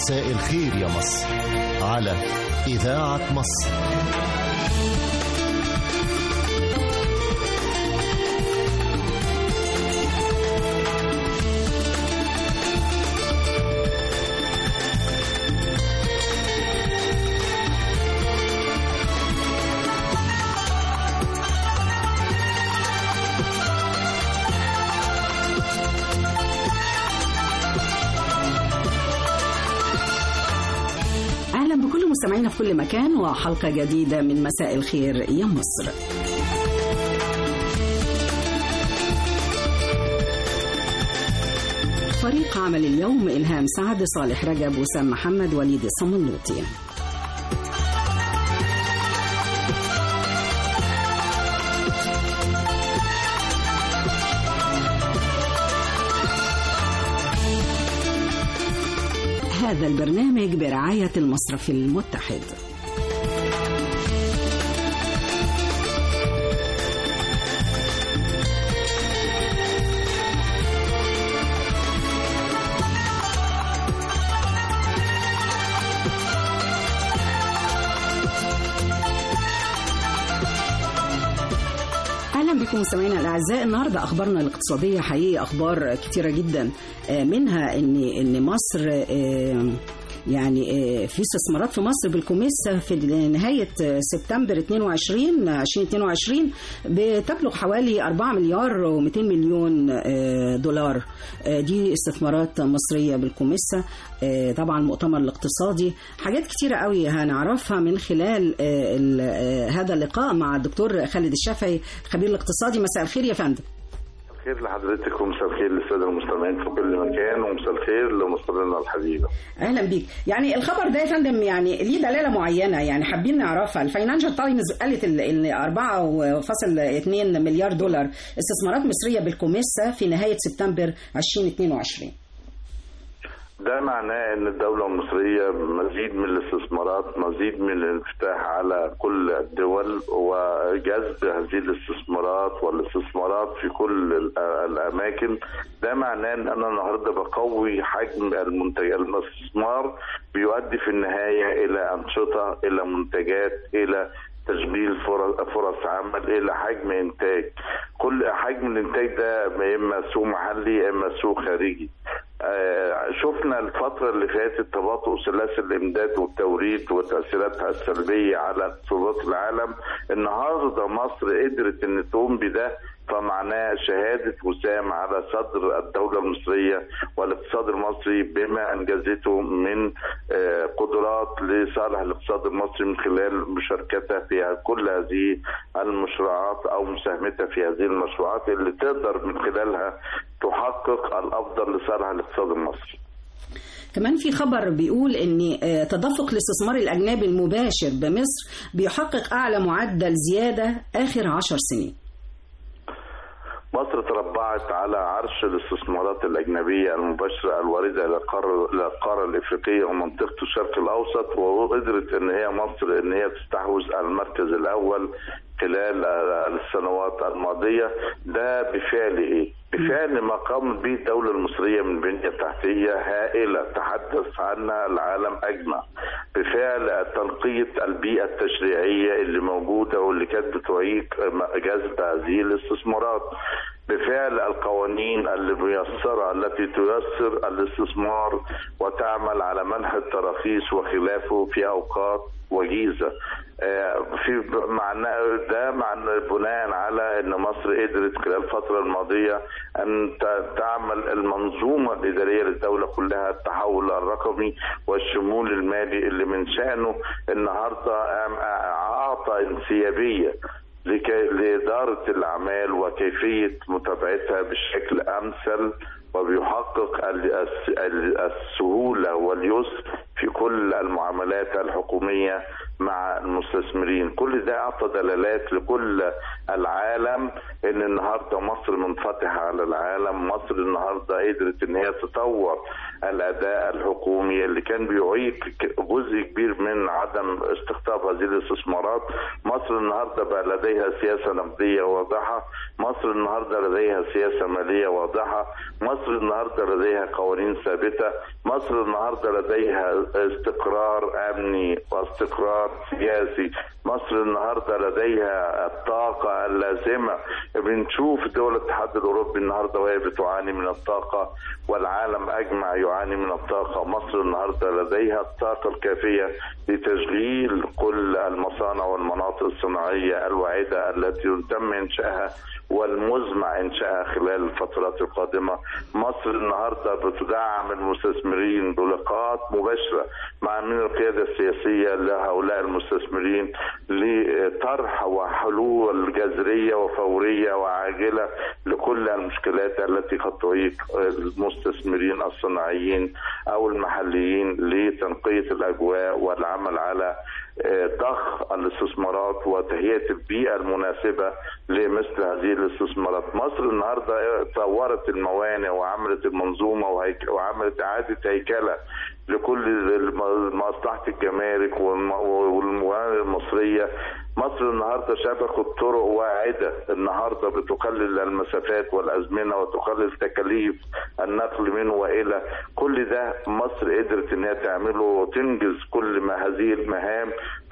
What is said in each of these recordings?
مساء الخير يا مصر على إذاعة مصر أهلا بكل مستمعينا في كل مكان وحلقة جديدة من مساء الخير يا مصر فريق عمل اليوم إلهام سعد صالح رجب وسام محمد وليد الصمنوطي هذا البرنامج برعاية المصرف المتحد اهلا بكم مستمعينا الاعزاء النهارده اخبارنا الاقتصاديه حقيقي اخبار كتيره جدا آه، منها ان ان مصر آه، يعني آه، في استثمارات في مصر بالكوميسا في نهايه آه، سبتمبر 22 2022 بتبلغ حوالي 4 مليار و200 مليون آه، دولار آه، دي استثمارات مصريه بالكوميسا آه، طبعا المؤتمر الاقتصادي حاجات كتيره قوي هنعرفها من خلال آه، ال- آه، هذا اللقاء مع الدكتور خالد الشافعي خبير الاقتصادي مساء الخير يا فندم خير لحضرتك ومساء الخير للساده المستمعين في كل مكان ومساء الخير لمصرنا الحبيبه. اهلا بيك يعني الخبر ده يا فندم يعني ليه دلاله معينه يعني حابين نعرفها الفاينانشال تايمز قالت ال- ال 4.2 مليار دولار استثمارات مصريه بالكوميسا في نهايه سبتمبر 2022 ده معناه ان الدوله المصريه مزيد من الاستثمارات مزيد من الانفتاح على كل الدول وجذب هذه الاستثمارات والاستثمارات في كل ال- الاماكن ده معناه ان انا النهارده بقوي حجم المنتج الاستثمار بيؤدي في النهايه الى انشطه الى منتجات الى تشغيل فرص فرص عمل الى حجم انتاج كل حجم الانتاج ده يا اما سوق محلي يا اما سوق خارجي آه، شفنا الفترة اللي فاتت تباطؤ سلاسل الإمداد والتوريد وتأثيراتها السلبية على اقتصادات العالم النهاردة مصر قدرت أن تقوم بده فمعناه شهادة وسام على صدر الدولة المصرية والاقتصاد المصري بما أنجزته من آه، قدرات لصالح الاقتصاد المصري من خلال مشاركتها في كل هذه المشروعات أو مساهمتها في هذه المشروعات اللي تقدر من خلالها تحقق الأفضل لصالح الاقتصاد المصري كمان في خبر بيقول ان آه، تدفق الاستثمار الاجنبي المباشر بمصر بيحقق اعلى معدل زياده اخر عشر سنين مصر تربعت على عرش الاستثمارات الأجنبية المباشرة الواردة إلى القارة إلى القارة الإفريقية ومنطقة الشرق الأوسط وقدرت إن هي مصر إن هي تستحوذ على المركز الأول خلال السنوات الماضية ده بفعل إيه؟ بفعل ما قامت به الدولة المصرية من بنية تحتية هائلة تحدث عنها العالم أجمع بفعل تنقية البيئة التشريعية اللي موجودة واللي كانت بتعيق جذب هذه الاستثمارات بفعل القوانين اللي ميسرة التي تيسر الاستثمار وتعمل على منح التراخيص وخلافه في أوقات وجيزة آه، في معنى ده معنى بناء على ان مصر قدرت خلال الفتره الماضيه ان ت- تعمل المنظومه الاداريه للدوله كلها التحول الرقمي والشمول المالي اللي من شانه النهارده أم- اعطى انسيابيه لكي- لإدارة الأعمال وكيفية متابعتها بشكل أمثل وبيحقق ال- الس- ال- السهولة واليسر في كل المعاملات الحكومية مع المستثمرين كل ده اعطى دلالات لكل العالم ان النهارده مصر منفتحه على العالم مصر النهارده قدرت ان هي تطور الاداء الحكومي اللي كان بيعيق جزء كبير من عدم استقطاب هذه الاستثمارات مصر النهارده بقى لديها سياسه نقديه واضحه مصر النهارده لديها سياسه ماليه واضحه مصر النهارده لديها قوانين ثابته مصر النهارده لديها استقرار امني واستقرار سياسي مصر النهارده لديها الطاقه اللازمه بنشوف دول الاتحاد الاوروبي النهارده وهي بتعاني من الطاقه والعالم اجمع يعاني من الطاقه مصر النهارده لديها الطاقه الكافيه لتشغيل كل المصانع والمناطق الصناعيه الواعده التي تم انشائها والمزمع انشائها خلال الفترات القادمه مصر النهارده بتدعم المستثمرين بلقاءات مباشره مع من القياده السياسيه لهؤلاء المستثمرين لطرح وحلول جذريه وفوريه وعاجله لكل المشكلات التي قد تعيق المستثمرين الصناعيين او المحليين لتنقيه الاجواء والعمل على ضخ الاستثمارات وتهيئه البيئه المناسبه لمثل هذه الاستثمارات. مصر النهارده طورت الموانئ وعملت المنظومه وعملت اعاده هيكله لكل مصلحه الجمارك والموانئ المصريه مصر النهارده شبكه طرق واعده النهارده بتقلل المسافات والازمنه وتقلل تكاليف النقل من والى كل ده مصر قدرت ان هي تعمله وتنجز كل ما هذه المهام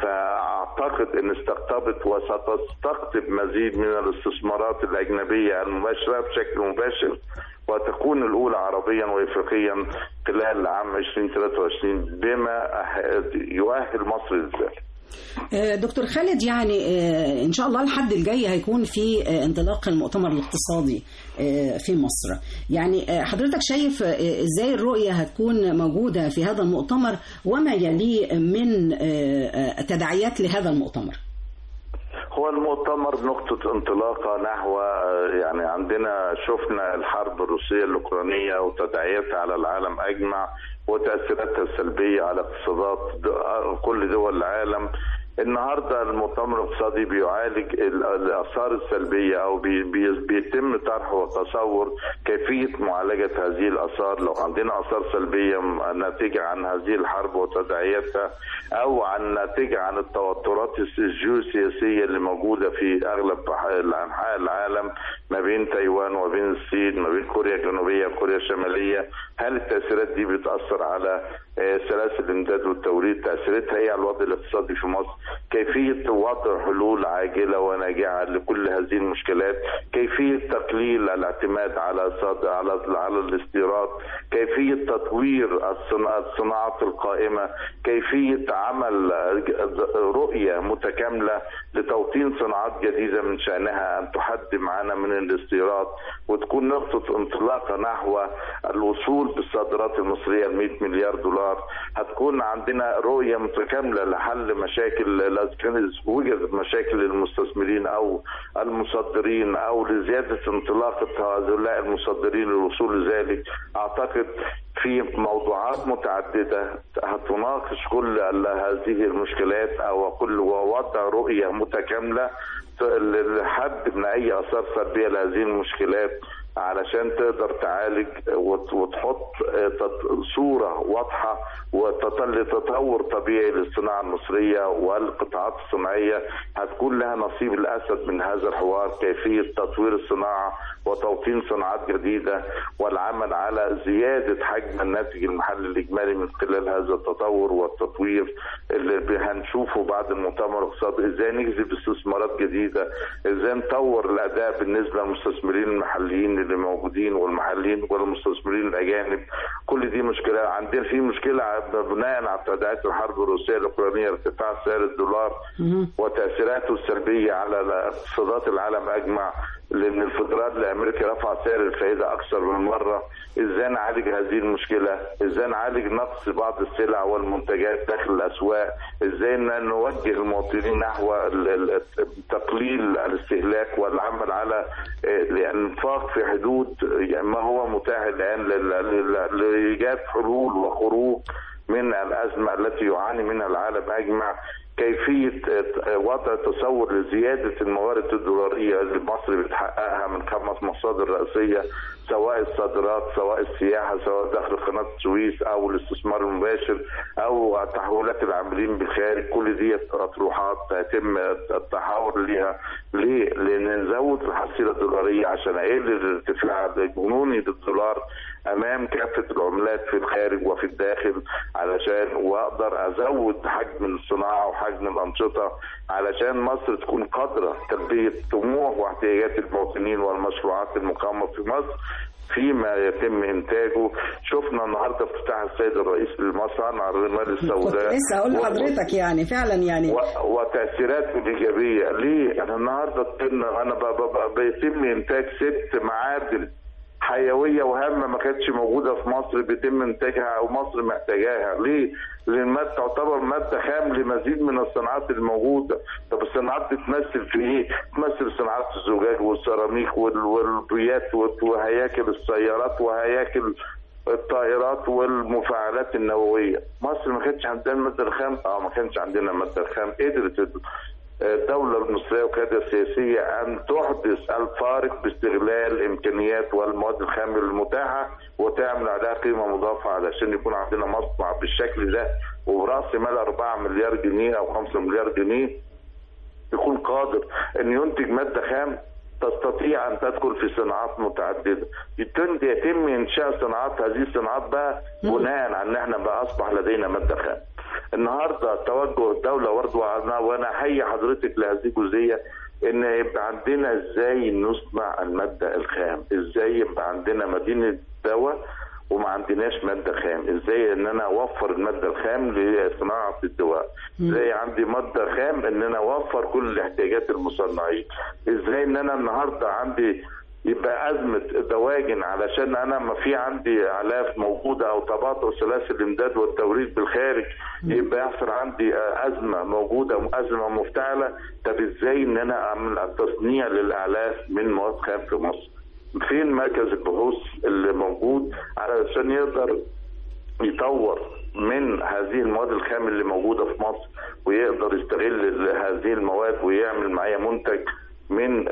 فاعتقد ان استقطبت وستستقطب مزيد من الاستثمارات الاجنبيه المباشره بشكل مباشر وتكون الاولى عربيا وافريقيا خلال عام 2023 بما يؤهل مصر لذلك. دكتور خالد يعني ان شاء الله الحد الجاي هيكون في انطلاق المؤتمر الاقتصادي في مصر يعني حضرتك شايف ازاي الرؤيه هتكون موجوده في هذا المؤتمر وما يليه من تداعيات لهذا المؤتمر هو المؤتمر نقطة انطلاقة نحو يعني عندنا شفنا الحرب الروسية الأوكرانية وتداعياتها على العالم أجمع وتأثيراتها السلبية على اقتصادات كل دول العالم النهارده المؤتمر الاقتصادي بيعالج الاثار السلبيه او بي بي بيتم طرح وتصور كيفيه معالجه هذه الاثار لو عندنا اثار سلبيه ناتجه عن هذه الحرب وتداعياتها او عن ناتجه عن التوترات الجيوسياسيه اللي موجوده في اغلب انحاء العالم ما بين تايوان وما بين الصين ما بين كوريا الجنوبيه وكوريا الشماليه هل التاثيرات دي بتاثر على سلاسل الامداد والتوريد تاثيراتها ايه على الوضع الاقتصادي في مصر كيفيه وضع حلول عاجله وناجعه لكل هذه المشكلات كيفيه تقليل الاعتماد على على على الاستيراد كيفيه تطوير الصناعات القائمه كيفيه عمل رؤيه متكامله لتوطين صناعات جديده من شانها ان تحد معنا من الاستيراد وتكون نقطه انطلاقه نحو الوصول بالصادرات المصريه ل 100 مليار دولار هتكون عندنا رؤيه متكامله لحل مشاكل لو كانت وجدت مشاكل للمستثمرين او المصدرين او لزياده انطلاقه هؤلاء المصدرين للوصول لذلك اعتقد في موضوعات متعدده هتناقش كل هذه المشكلات او كل ووضع رؤيه متكامله لحد من اي اثار سلبيه لهذه المشكلات علشان تقدر تعالج وتحط صورة واضحة وتطور طبيعي للصناعة المصرية والقطاعات الصناعية هتكون لها نصيب الأسد من هذا الحوار كيفية تطوير الصناعة وتوطين صناعات جديدة والعمل على زيادة حجم الناتج المحلي الإجمالي من خلال هذا التطور والتطوير اللي هنشوفه بعد المؤتمر الاقتصادي ازاي نجذب استثمارات جديدة ازاي نطور الأداء بالنسبة للمستثمرين المحليين اللي موجودين والمحليين والمستثمرين الاجانب كل دي مشكله عندنا في مشكله بناء على تداعيات الحرب الروسيه الاوكرانيه ارتفاع سعر الدولار وتاثيراته السلبيه على اقتصادات العالم اجمع لان الفدرال الامريكي رفع سعر الفائده اكثر من مره ازاي نعالج هذه المشكله ازاي نعالج نقص بعض السلع والمنتجات داخل الاسواق ازاي نوجه المواطنين نحو تقليل الاستهلاك والعمل على الانفاق في حدود ما هو متاح الان لايجاد حلول وخروج من الازمه التي يعاني منها العالم اجمع كيفيه وضع تصور لزياده الموارد الدولاريه اللي مصر بتحققها من خمس مصادر رئيسيه سواء الصادرات سواء السياحه سواء دخل قناه السويس او الاستثمار المباشر او تحويلات العاملين بالخارج كل دي اطروحات هيتم التحاور ليها ليه؟ لان نزود الحصيله الدولاريه عشان اقلل الارتفاع الجنوني للدولار امام كافه العملات في الخارج وفي الداخل علشان واقدر ازود حجم الصناعه وحجم الانشطه علشان مصر تكون قادره تلبيه طموح واحتياجات المواطنين والمشروعات المقامه في مصر فيما يتم انتاجه شفنا النهارده افتتاح السيد الرئيس للمصانع الرمال السوداء كنت لسه اقول لحضرتك يعني فعلا يعني و... وتاثيراته الايجابيه ليه؟ انا النهارده انا ب... ب... بيتم انتاج ست معادن حيويه وهامه ما كانتش موجوده في مصر بيتم انتاجها او مصر محتاجاها ليه؟ لان الماده تعتبر ماده خام لمزيد من الصناعات الموجوده طب الصناعات بتمثل في ايه؟ تمثل صناعات الزجاج والسيراميك والبيات وهياكل السيارات وهياكل الطائرات والمفاعلات النوويه مصر ما كانش عندها الماده الخام اه ما كانش عندنا الماده الخام قدرت الدولة المصرية والقيادة السياسية أن تحدث الفارق باستغلال الإمكانيات والمواد الخام المتاحة وتعمل عليها قيمة مضافة علشان يكون عندنا مصنع بالشكل ده وبرأس مال 4 مليار جنيه أو 5 مليار جنيه يكون قادر أن ينتج مادة خام تستطيع ان تدخل في صناعات متعدده يتم انشاء صناعات هذه الصناعات بقى بناء على ان احنا بقى اصبح لدينا ماده خام النهارده توجه الدوله برضه وانا احيي حضرتك لهذه الجزئيه ان يبقى عندنا ازاي نصنع الماده الخام ازاي يبقى عندنا مدينه دواء وما عندناش ماده خام ازاي ان انا اوفر الماده الخام لصناعه الدواء ازاي عندي ماده خام ان انا اوفر كل الاحتياجات المصنعين ازاي ان انا النهارده عندي يبقى أزمة دواجن علشان أنا ما في عندي آلاف موجودة أو تباطؤ سلاسل الإمداد والتوريد بالخارج يبقى يحصل عندي أزمة موجودة أزمة مفتعلة طب إزاي إن أنا أعمل التصنيع للآلاف من مواد خام في مصر فين مركز البحوث اللي موجود علشان يقدر يطور من هذه المواد الخام اللي موجودة في مصر ويقدر يستغل هذه المواد ويعمل معايا منتج من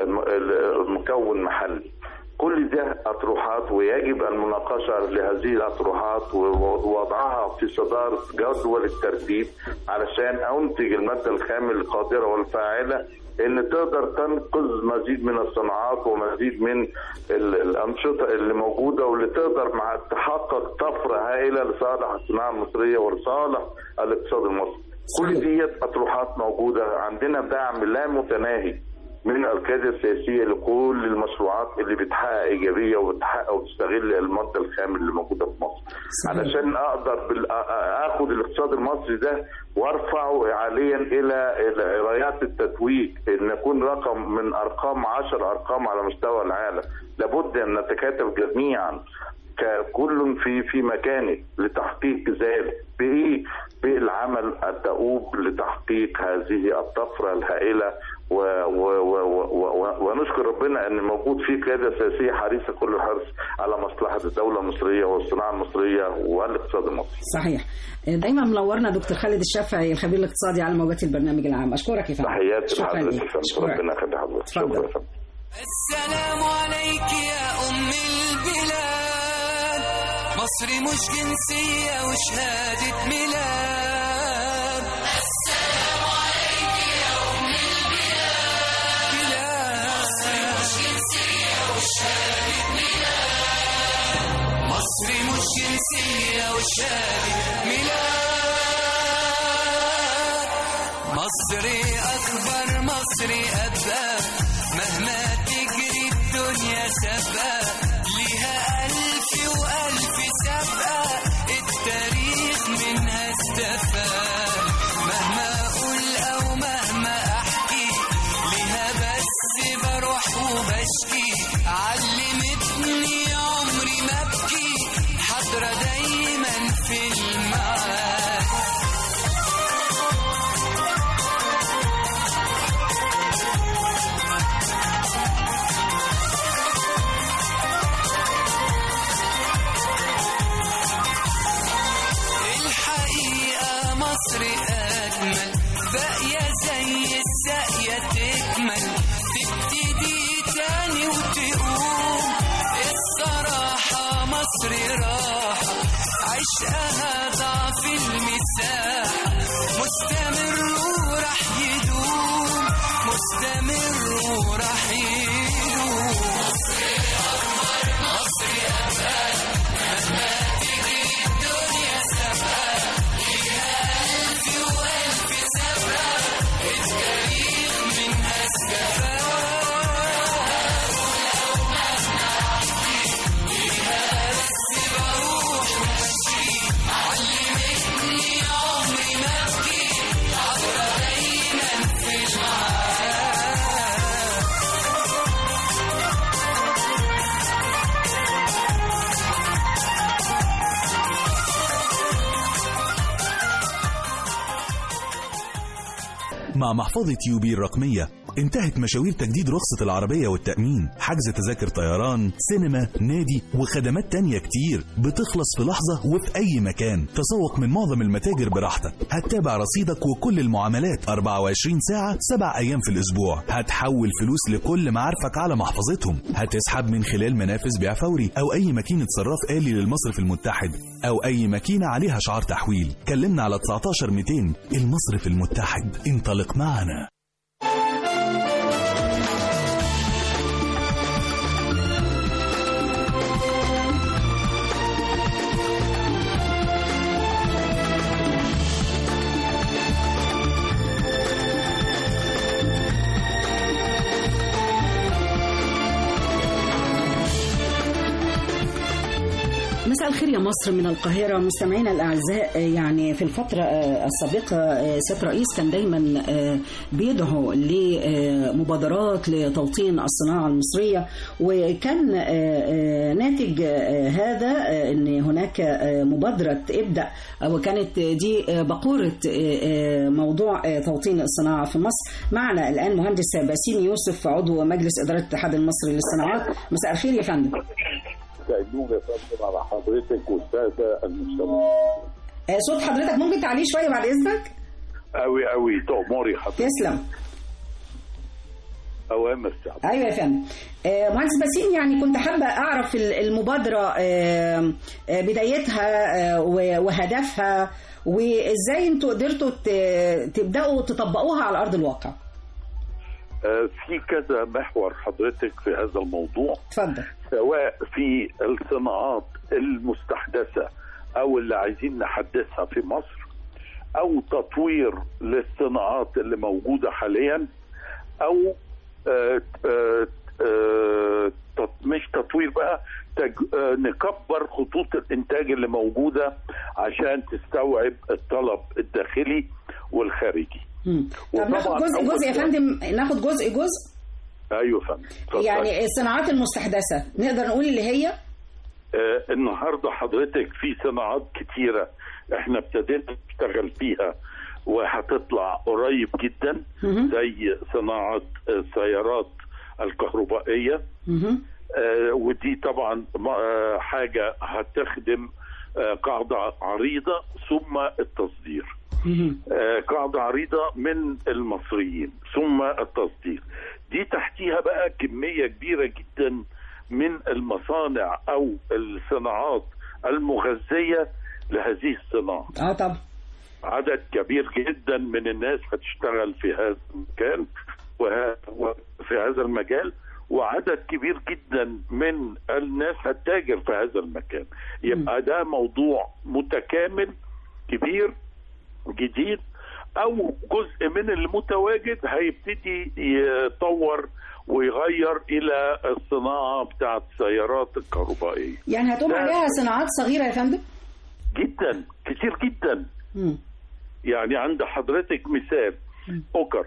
مكون محلي كل ده اطروحات ويجب المناقشه لهذه الاطروحات ووضعها في صداره جدول الترتيب علشان انتج الماده الخام القادره والفاعله ان تقدر تنقذ مزيد من الصناعات ومزيد من الانشطه اللي موجوده واللي تقدر مع تحقق طفره هائله لصالح الصناعه المصريه ولصالح الاقتصاد المصري. كل دي اطروحات موجوده عندنا دعم لا متناهي من القياده السياسيه لكل المشروعات اللي بتحقق ايجابيه وبتحقق وتستغل الماده الخام اللي موجوده في مصر صحيح. علشان اقدر بال... اخد الاقتصاد المصري ده وارفعه عاليا الى الى رايات التتويج ان يكون رقم من ارقام 10 ارقام على مستوى العالم لابد ان نتكاتف جميعا كل في في مكانه لتحقيق ذلك بايه؟ بالعمل الدؤوب لتحقيق هذه الطفره الهائله و و و و ونشكر ربنا ان موجود في قياده سياسيه حريصه كل الحرص على مصلحه الدوله المصريه والصناعه المصريه والاقتصاد المصري. صحيح. دايما منورنا دكتور خالد الشافعي الخبير الاقتصادي على موجات البرنامج العام اشكرك يا فندم. تحياتي لحضرتك ربنا يخلي حضرتك. شكرا. السلام عليك يا ام البلاد مصر مش جنسيه وشهاده ميلاد السلام عليك يا ام البلاد مصر مش جنسيه وشهاده ميلاد مصر مش جنسيه وشهاده ميلاد مصري اكبر مصري ابقى مهما تجري الدنيا سبقة ليها ألف وألف سبقة التاريخ منها استفاد مهما أقول أو مهما أحكي ليها بس بروح وبشكي علمتني عمري ما أبكي حاضرة دايما في المعاد الحقيقة مصر أجمل باقي تبتدي تاني وتقوم الصراحة مصر راحة عشقها ضعف المساحة مستمر وراح يدوم مستمر وراح يدوم مصر أكبر مصر أبقى مهما تجري الدنيا سابقة ليها ألف وألف سابقة التاريخ منها سبقة مع محفظة يوبي الرقمية انتهت مشاوير تجديد رخصة العربية والتأمين حجز تذاكر طيران سينما نادي وخدمات تانية كتير بتخلص في لحظة وفي أي مكان تسوق من معظم المتاجر براحتك هتتابع رصيدك وكل المعاملات 24 ساعة 7 أيام في الأسبوع هتحول فلوس لكل معارفك على محفظتهم هتسحب من خلال منافذ بيع فوري أو أي ماكينة صراف آلي للمصرف المتحد أو أي ماكينة عليها شعار تحويل كلمنا على 19 200 المصرف المتحد انطلق معنا مساء الخير يا مصر من القاهرة مستمعينا الأعزاء يعني في الفترة السابقة سيادة الرئيس كان دايما بيدعو لمبادرات لتوطين الصناعة المصرية وكان ناتج هذا أن هناك مبادرة ابدأ وكانت دي بقورة موضوع توطين الصناعة في مصر معنا الآن مهندس باسيم يوسف عضو مجلس إدارة الاتحاد المصري للصناعات مساء الخير يا فندم سعدون يا فندم على حضرتك والساده المستمعين. صوت حضرتك ممكن تعليه شويه بعد اذنك؟ قوي قوي تأمري حضرتك. تسلم. اوامر سعد. ايوه يا فندم. مهندس باسيم يعني كنت حابه اعرف المبادره بدايتها وهدفها وازاي انتوا قدرتوا تبداوا تطبقوها على ارض الواقع. في كذا محور حضرتك في هذا الموضوع اتفضل سواء في الصناعات المستحدثة أو اللي عايزين نحدثها في مصر أو تطوير للصناعات اللي موجودة حاليا أو آه آه آه مش تطوير بقى تج... نكبر خطوط الإنتاج اللي موجودة عشان تستوعب الطلب الداخلي والخارجي طب ناخد جزء جزء يا فندم ناخد جزء جزء ايوه يا فندم يعني الصناعات المستحدثه نقدر نقول اللي هي آه النهارده حضرتك في صناعات كتيره احنا ابتدينا نشتغل فيها وهتطلع قريب جدا زي صناعه السيارات الكهربائيه آه ودي طبعا آه حاجه هتخدم آه قاعده عريضه ثم التصدير آه قاعدة عريضة من المصريين ثم التصدير دي تحتيها بقى كمية كبيرة جدا من المصانع أو الصناعات المغذية لهذه الصناعة اه طبعا عدد كبير جدا من الناس هتشتغل في هذا المكان وفي هذا المجال وعدد كبير جدا من الناس هتتاجر في هذا المكان يبقى ده موضوع متكامل كبير جديد او جزء من المتواجد هيبتدي يطور ويغير الى الصناعه بتاعت السيارات الكهربائيه يعني هتقوم عليها صناعات صغيره يا فندم جدا كتير جدا مم. يعني عند حضرتك مثال اوكر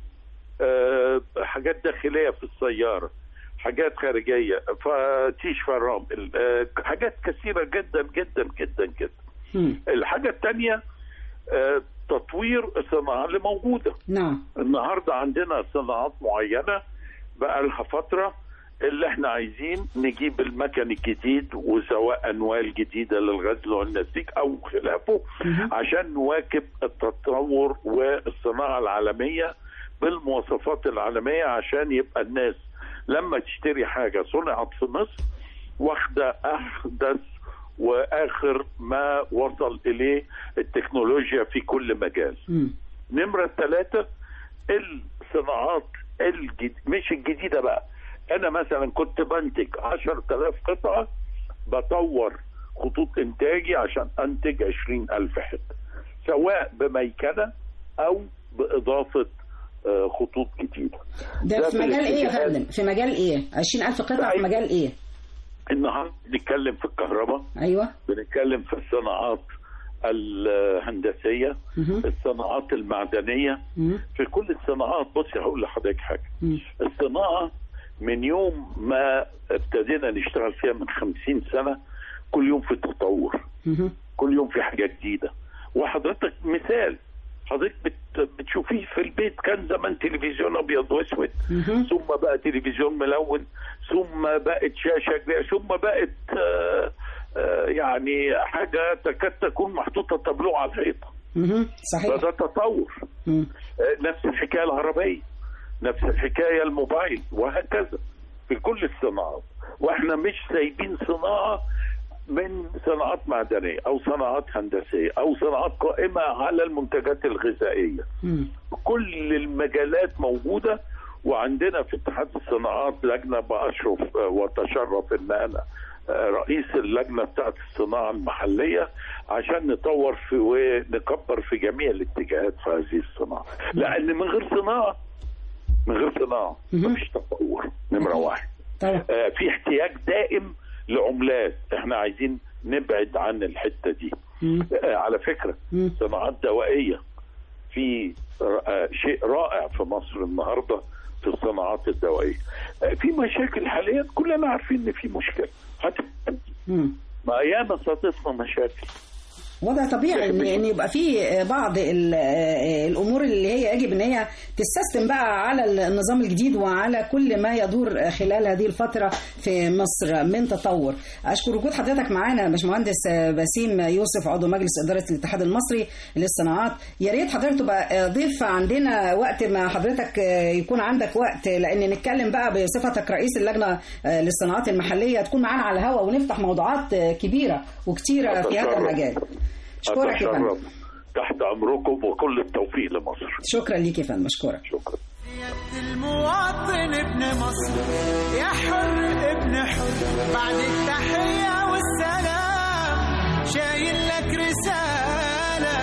أه حاجات داخليه في السياره حاجات خارجيه فتيش فرامل أه حاجات كثيره جدا جدا جدا جدا مم. الحاجه الثانيه أه تطوير الصناعه اللي موجوده نعم النهارده عندنا صناعات معينه بقى لها فتره اللي احنا عايزين نجيب المكن الجديد وسواء انوال جديده للغزل والنسيج او خلافه عشان نواكب التطور والصناعه العالميه بالمواصفات العالميه عشان يبقى الناس لما تشتري حاجه صنعت في مصر واخده احدث واخر ما وصل اليه التكنولوجيا في كل مجال. مم. نمره ثلاثه الصناعات الجد... مش الجديده بقى انا مثلا كنت بنتج 10000 قطعه بطور خطوط انتاجي عشان انتج 20000 حته سواء بميكنه او باضافه آه، خطوط جديده ده في مجال ايه يا الاتجاهات. فندم في مجال ايه 20000 قطعه في أيوة. مجال ايه النهارده بنتكلم في الكهرباء ايوه بنتكلم في الصناعات الهندسيه مهم. الصناعات المعدنيه مم. في كل الصناعات بصي هقول لحضرتك حاجه مم. الصناعه من يوم ما ابتدينا نشتغل فيها من خمسين سنه كل يوم في تطور مهم. كل يوم في حاجه جديده وحضرتك مثال حضرتك بت بتشوفيه في البيت كان زمان تلفزيون ابيض واسود مهم. ثم بقى تلفزيون ملون ثم بقت شاشه كبيره ثم بقت آه آه يعني حاجه تكاد تكون محطوطه تابلو على الحيطه مهم. صحيح فده تطور مم. آه، نفس الحكايه العربيه نفس الحكايه الموبايل وهكذا في كل الصناعات واحنا مش سايبين صناعه من صناعات معدنيه او صناعات هندسيه او صناعات قائمه على المنتجات الغذائيه مم. كل المجالات موجوده وعندنا في اتحاد الصناعات لجنه باشرف آه، واتشرف ان انا آه، رئيس اللجنه بتاعت الصناعه المحليه عشان نطور في ونكبر في جميع الاتجاهات في هذه الصناعه لان من غير صناعه من غير صناعه مهم. مفيش تطور نمره واحد طبعا آه، في احتياج دائم لعملات احنا عايزين نبعد عن الحته دي مم. آه، على فكره مم. صناعات دوائيه في آه، شيء رائع في مصر النهارده في الصناعات الدوائيه آه، في مشاكل حاليا كلنا عارفين ان في مشكله هتبقى مم. ما ياما صادفنا مشاكل وضع طبيعي ان ان يبقى في بعض ال- الامور اللي هي يجب ان هي تستسلم بقى على النظام الجديد وعلى كل ما يدور خلال هذه الفتره في مصر من تطور. اشكر وجود حضرتك معانا باشمهندس بسيم يوسف عضو مجلس اداره الاتحاد المصري للصناعات، يا ريت حضرتك تبقى ضيف عندنا وقت ما حضرتك يكون عندك وقت لان نتكلم بقى بصفتك رئيس اللجنه للصناعات المحليه تكون معانا على الهواء ونفتح موضوعات كبيره وكتيره في هذا أتشرف. المجال. اشكرك يا فندم. اتشرف تحت امركم وكل التوفيق لمصر شكرا ليك يا فندم اشكرك شكرا المواطن ابن مصر يا حر ابن حر بعد التحية والسلام شايل لك رسالة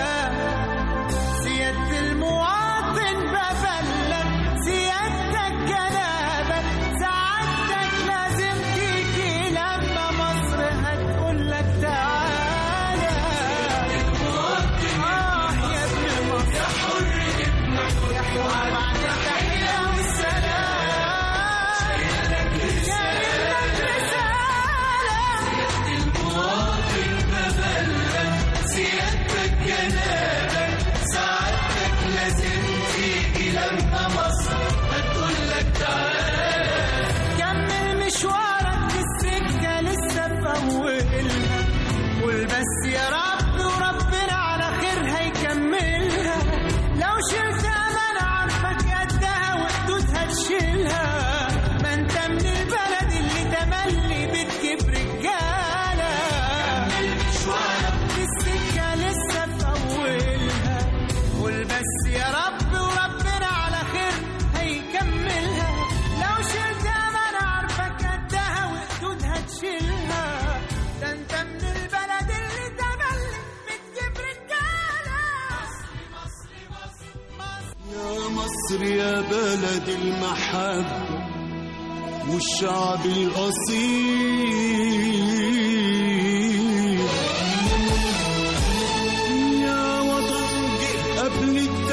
سيادة المواطن ببلغ سيادتك جنابك سعادتك لازم تيجي لما مصر هتقول لك تعالى آه يا ابن مصر يا حر ابن حر يا حر بعد التحية والسلام شايل لك رسالة سيادتك جنابك سعادتك لازم تيجي لما مصر هتقول لك تعالى كمل مشوارك في السكة لسه في أولها قول بس يا رب وربنا على خير هيكملها لو شلت أمانة عارفك قدها وحدودها تشيلها ما انت من البلد اللي تملي بتجيب رجالة كمل مشوارك في السكة لسه في أولها قول بس يا رب وربنا على خير هيكملها لو شلت أمانة عارفك قدها وحدودها تشيلها ده انت من البلد اللي تملي بتجيب رجالة مصر مصر مصر يا مصر يا بلد المحبة والشعب الأصيل يا وطن جه قبل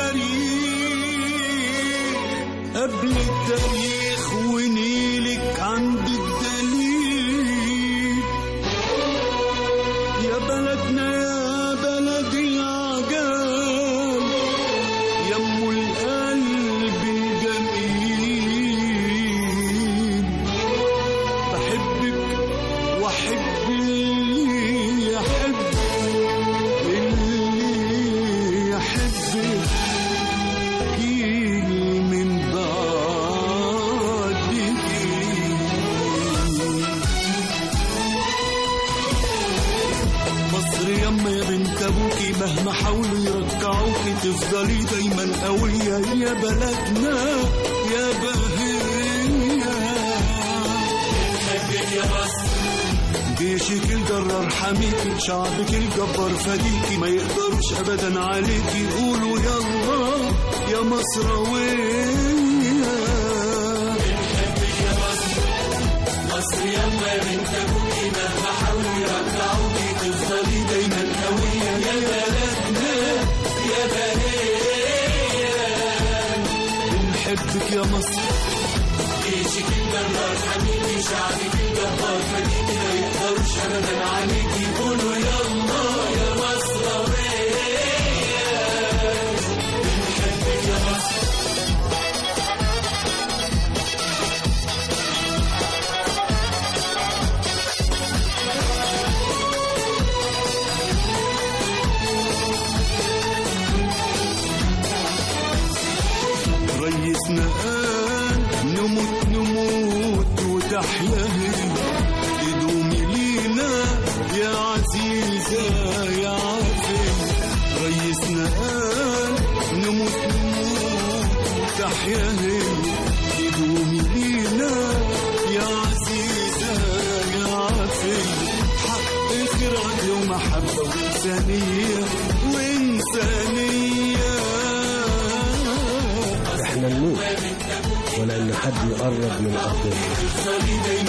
التاريخ قبل التاريخ ونيلك عند الدليل يا بلدنا يا بلد العجال يم القلب الجميل بحبك واحب مهما حاولوا يرجعوكي تفضلي دايما قوية يا بلدنا يا بهية يا مصر جيشك الجرار حميكي شعبك الجبار فديكي ما يقدروش ابدا عليكي قولوا يلا يا مصراوية مصر يلا يا بنت ابوكي مهما حاولوا يرجعوكي تفضلي دايما قوية يا بلدنا يا بهية بنحبك يا مصر جيشك الجرار حميكي شعبك الجبار فديكي ما يقدروش ابدا عليكي قولوا يلا يا مصراوية بنحبك يا مصر ريسنا قال نموت نموت وتحيا هي تدومي لينا يا عزيزة يا عافية ريسنا قال نموت نموت وتحيا هي تدومي لينا يا عزيزة يا عافية حق خير عدل ومحبة وإنسانية وإنسانية احنا نموت ولا ان حد يقرب من ارضنا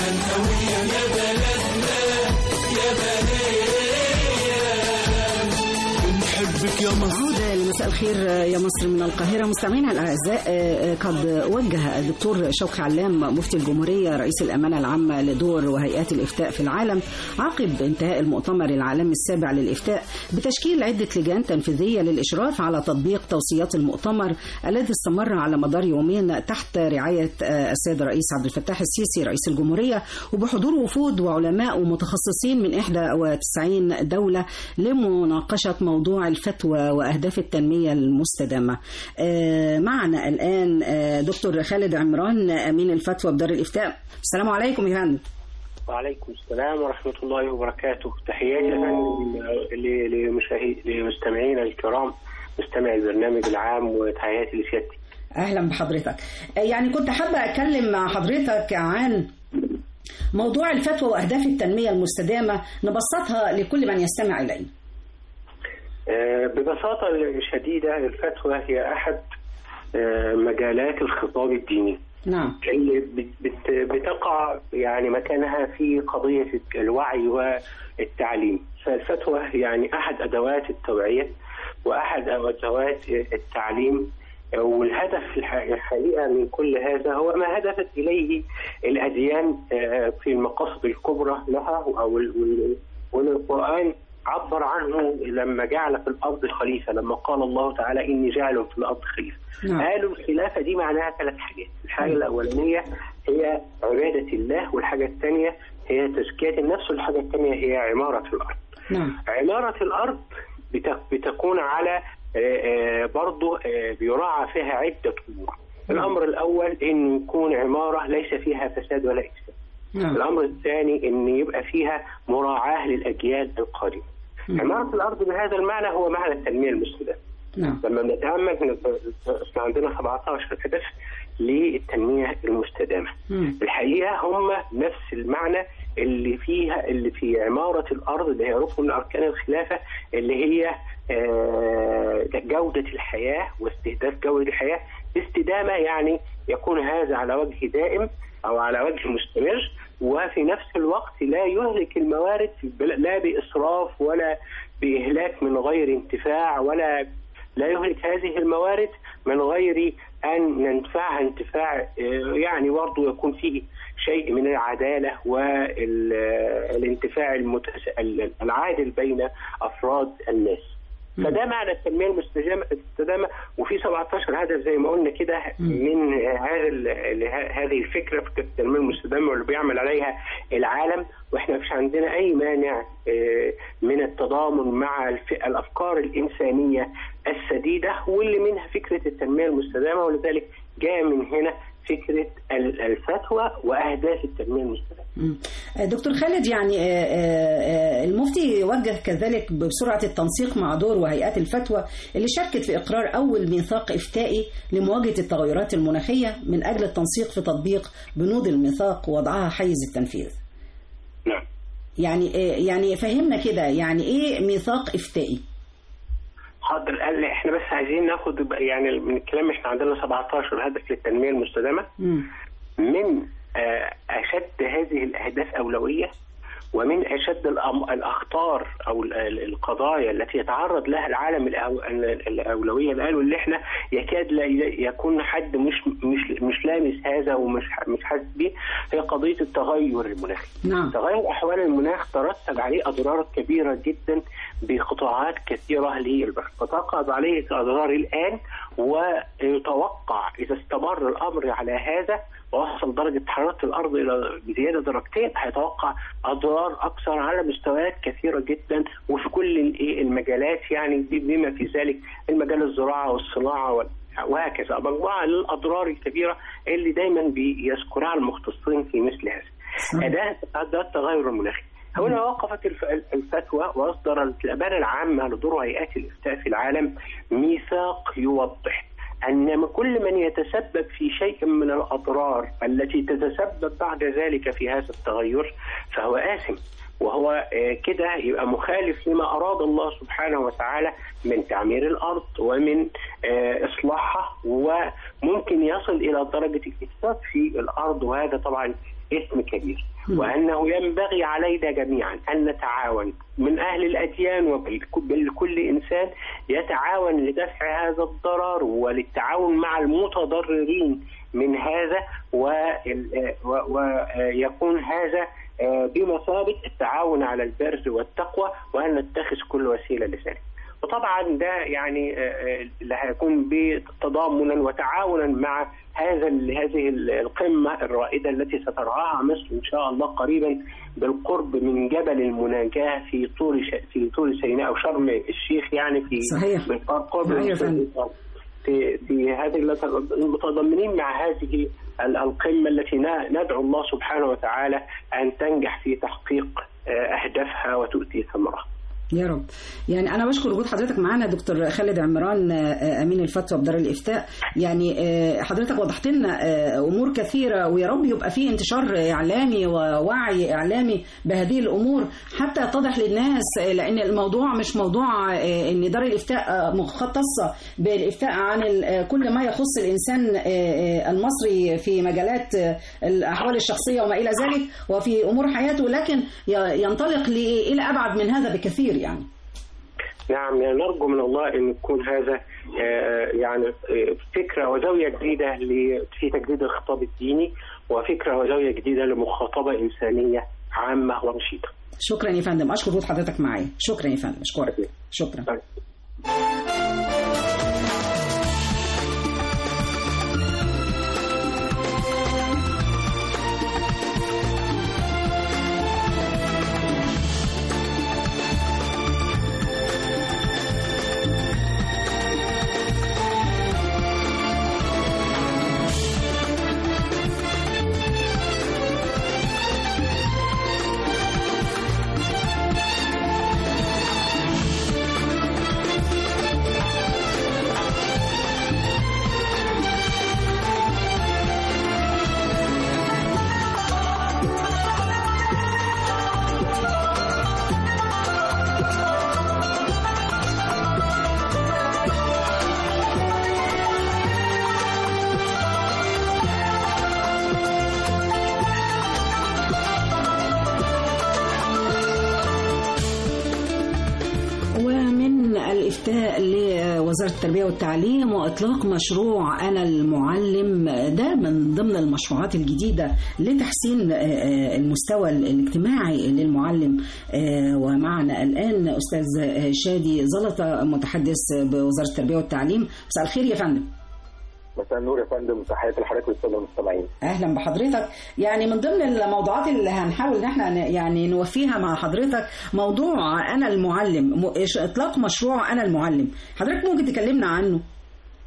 بنحبك يا مصر عودة لمساء الخير يا مصر من القاهرة مستمعينا الأعزاء آه، قد وجه الدكتور شوقي علام مفتي الجمهورية رئيس الأمانة العامة لدور وهيئات الإفتاء في العالم عقب انتهاء المؤتمر العالمي السابع للإفتاء بتشكيل عدة لجان تنفيذية للإشراف على تطبيق توصيات المؤتمر الذي استمر على مدار يومين تحت رعاية آه، السيد الرئيس عبد الفتاح السيسي رئيس الجمهورية وبحضور وفود وعلماء ومتخصصين من 91 دولة لمناقشة موضوع الفتوى وأهداف التنمية المستدامة آه، معنا الآن آه، دكتور خالد عمران أمين الفتوى بدار الإفتاء السلام عليكم يا فندم وعليكم السلام ورحمة الله وبركاته تحياتي يا فندم ل- لمشاهد لمستمعينا الكرام مستمعي البرنامج العام وتحياتي لسيادتي أهلا بحضرتك آه، يعني كنت حابة أتكلم مع حضرتك عن موضوع الفتوى وأهداف التنمية المستدامة نبسطها لكل من يستمع إلينا آه، ببساطة شديدة الفتوى هي أحد آه، مجالات الخطاب الديني نعم اللي بت- بت- بتقع يعني مكانها في قضية الوعي والتعليم فالفتوى يعني أحد أدوات التوعية وأحد أدوات التعليم والهدف الح- الحقيقة من كل هذا هو ما هدفت إليه الأديان آه، في المقاصد الكبرى لها أو ال- وال- والقرآن عبر عنه لما جعل في الأرض خليفة لما قال الله تعالى إني جاعل في الأرض خليفة نعم. قالوا الخلافة دي معناها ثلاث حاجات الحاجة الأولانية هي عبادة الله والحاجة الثانية هي تزكية النفس والحاجة الثانية هي عمارة الأرض نعم عمارة الأرض بت- بتكون على آه، آه، برضه آه، بيراعى فيها عدة أمور الأمر الأول إنه يكون عمارة ليس فيها فساد ولا إفساد نعم الأمر الثاني إن يبقى فيها مراعاة للأجيال القادمة مم. عمارة الأرض بهذا المعنى هو معنى التنمية المستدامة نعم لما بنتأمل بن- احنا عندنا 17 هدف للتنمية المستدامة مم. الحقيقة هم نفس المعنى اللي فيها اللي في عمارة الأرض اللي هي ركن من أركان الخلافة اللي هي آه، جودة الحياة واستهداف جودة الحياة استدامة يعني يكون هذا على وجه دائم أو على وجه مستمر وفي نفس الوقت لا يهلك الموارد بل- لا بإسراف ولا بإهلاك من غير انتفاع ولا لا يهلك هذه الموارد من غير أن ننفعها انتفاع آه، يعني برضه يكون فيه شيء من العدالة والانتفاع المتس... العادل بين أفراد الناس فده معنى التنميه المستدامه المستدامة، وفي 17 هدف زي ما قلنا كده من هذا ال- هذه الفكره في التنميه المستدامه واللي بيعمل عليها العالم واحنا مفيش عندنا اي مانع آه، من التضامن مع الف- الافكار الانسانيه السديده واللي منها فكره التنميه المستدامه ولذلك جاء من هنا فكره ال- الفتوى واهداف التنميه المستدامه. مم. دكتور خالد يعني آه، آه، آه، المفتي وجه كذلك بسرعة التنسيق مع دور وهيئات الفتوى اللي شاركت في إقرار أول ميثاق إفتائي لمواجهة التغيرات المناخية من أجل التنسيق في تطبيق بنود الميثاق ووضعها حيز التنفيذ نعم. يعني آه، يعني فهمنا كده يعني إيه ميثاق إفتائي حاضر قال لي احنا بس عايزين ناخد بقى يعني من الكلام احنا عندنا 17 هدف للتنميه المستدامه مم. من آه، اشد هذه الاهداف اولويه ومن اشد الأم- الاخطار او ال- ال- القضايا التي يتعرض لها العالم الأو- ال- الاولويه اللي قالوا اللي احنا يكاد لا ي- يكون حد مش مش مش لامس هذا ومش ح- مش حاسس بيه هي قضيه التغير المناخي. نعم تغير احوال المناخ ترتب عليه اضرار كبيره جدا بقطاعات كثيره للبشر، تترتب عليه اضرار الان ويتوقع اذا استمر الامر على هذا ووصل درجه حراره الارض الى زياده درجتين هيتوقع اضرار اكثر على مستويات كثيره جدا وفي كل الإيه المجالات يعني بما في ذلك المجال الزراعه والصناعه وال وهكذا مجموعه من الاضرار الكبيره اللي دايما بيذكرها المختصين في مثل هذا. ده ده التغير المناخي. هنا وقفت الف- الفتوى واصدر الامانه العامه لدور هيئات الافتاء في العالم ميثاق يوضح ان كل من يتسبب في شيء من الاضرار التي تتسبب بعد ذلك في هذا التغير فهو اثم وهو آه، كده يبقى مخالف لما اراد الله سبحانه وتعالى من تعمير الارض ومن آه، اصلاحها وممكن يصل الى درجه الافساد في الارض وهذا طبعا اسم كبير وانه ينبغي علينا جميعا ان نتعاون من اهل الاديان وبكل انسان يتعاون لدفع هذا الضرر وللتعاون مع المتضررين من هذا ويكون هذا آه، بمثابه التعاون على البر والتقوى وان نتخذ كل وسيله لذلك. وطبعا ده يعني آه، آه، اللي هيكون بتضامنا وتعاونا مع هذا ال- هذه ال- القمه الرائده التي سترعاها مصر ان شاء الله قريبا بالقرب من جبل المناجاه في طول ش- في طول سيناء او شرم الشيخ يعني في صحيح. بالقرب صحيح يا من فندم. في في هذه المت- المتضمنين مع هذه ال- القمه التي ن- ندعو الله سبحانه وتعالى ان تنجح في تحقيق آه، اهدافها وتؤتي ثمرها. يا رب يعني انا بشكر وجود حضرتك معانا دكتور خالد عمران آه، امين الفتوى بدار الافتاء يعني آه، حضرتك وضحت لنا آه، امور كثيره ويا رب يبقى في انتشار اعلامي ووعي اعلامي بهذه الامور حتى يتضح للناس آه، لان الموضوع مش موضوع آه، ان دار الافتاء آه، مختصه بالافتاء عن ال- آه، كل ما يخص الانسان آه، آه، المصري في مجالات آه، الاحوال الشخصيه وما الى ذلك وفي امور حياته لكن ي- ينطلق ل- الى ابعد من هذا بكثير يعني نعم يعني نرجو من الله ان يكون هذا آه، يعني آه، فكره وزاويه جديده ل- في تجديد الخطاب الديني وفكره وزاويه جديده لمخاطبه انسانيه عامه ورشيده. شكرا يا فندم اشكر وجود حضرتك معايا شكرا يا فندم اشكرك شكرا ومن الإفتاء لوزارة التربية والتعليم وإطلاق مشروع أنا المعلم ده من ضمن المشروعات الجديدة لتحسين آه، المستوى الاجتماعي للمعلم آه، ومعنا الآن أستاذ شادي زلطة متحدث بوزارة التربية والتعليم مساء الخير يا فندم مساء النور يا فندم تحياتي لحضرتك والساده المستمعين اهلا بحضرتك يعني من ضمن الموضوعات اللي هنحاول ان احنا ن- يعني نوفيها مع حضرتك موضوع انا المعلم م- إيش- اطلاق مشروع انا المعلم حضرتك ممكن تكلمنا عنه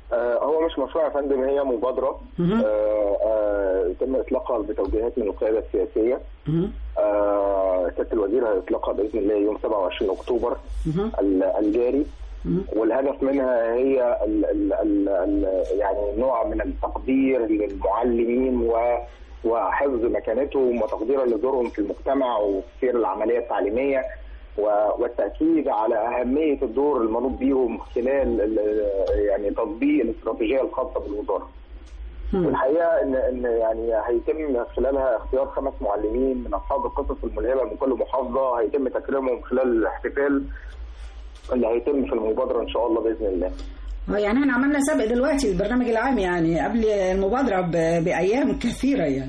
آه، هو مش مشروع يا فندم هي مبادرة مهم. آه، آه، يتم إطلاقها بتوجيهات من القيادة السياسية مهم. آه، سيادة الوزير هيطلقها بإذن الله يوم 27 أكتوبر مهم. ال- الجاري مهم. والهدف منها هي ال ال ال ال يعني نوع من التقدير للمعلمين و وحفظ مكانتهم وتقديرا لدورهم في المجتمع وفي سير العمليه التعليميه و- والتاكيد على اهميه الدور المنوط بيهم خلال ال- يعني تطبيق الاستراتيجيه الخاصه بالوزاره. مم. والحقيقه ان ان يعني هيتم خلالها اختيار خمس معلمين من اصحاب القصص الملهمه من كل محافظه هيتم تكريمهم خلال الاحتفال اللي هيتم في المبادره ان شاء الله باذن الله. اه يعني احنا عملنا سبق دلوقتي البرنامج العام يعني قبل المبادرة ب- بأيام كثيرة يعني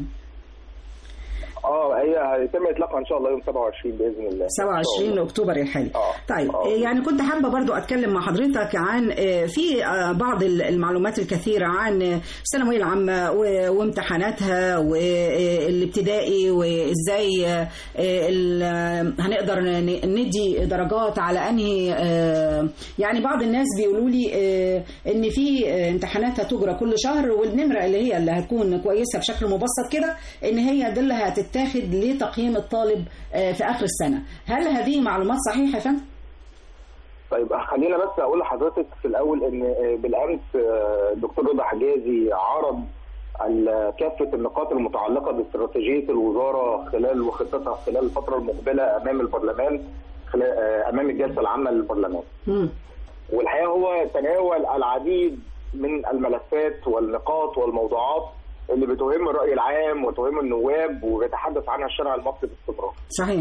اه هي هيتم اطلاقها ان شاء الله يوم 27 باذن الله 27 اكتوبر الحالي آه. طيب آه. آه، يعني كنت حابه برضو اتكلم مع حضرتك عن آه، في آه، بعض ال- المعلومات الكثيره عن آه، الثانويه العامه و- وامتحاناتها والابتدائي وازاي آه، ال- آه، هنقدر ن- ندي درجات على انهي آه، يعني بعض الناس بيقولوا لي آه، ان في آه، امتحانات هتجرى كل شهر والنمره اللي هي اللي هتكون كويسه بشكل مبسط كده ان هي دي اللي هتتاخد لتقييم الطالب آه، في اخر السنه هل هذه معلومات صحيحه يا فندم طيب خلينا بس اقول لحضرتك في الاول ان آه، بالامس آه، الدكتور رضا حجازي عرض ال- كافه النقاط المتعلقه باستراتيجيه الوزاره خلال وخطتها خلال الفتره المقبله امام البرلمان خلال آه، امام الجلسه العامه للبرلمان. مم. والحقيقه هو تناول العديد من الملفات والنقاط والموضوعات اللي بتهم الراي العام وتهم النواب وبيتحدث عنها الشارع المصري باستمرار. صحيح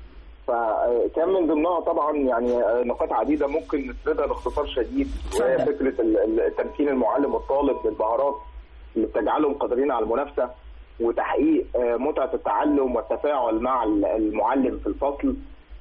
فكان من ضمنها طبعا يعني نقاط عديده ممكن نسردها باختصار شديد وهي اتفضل. فكره ال- ال- تمكين المعلم والطالب بالمهارات اللي بتجعلهم قادرين على المنافسه وتحقيق آه، متعه التعلم والتفاعل مع ال- المعلم في الفصل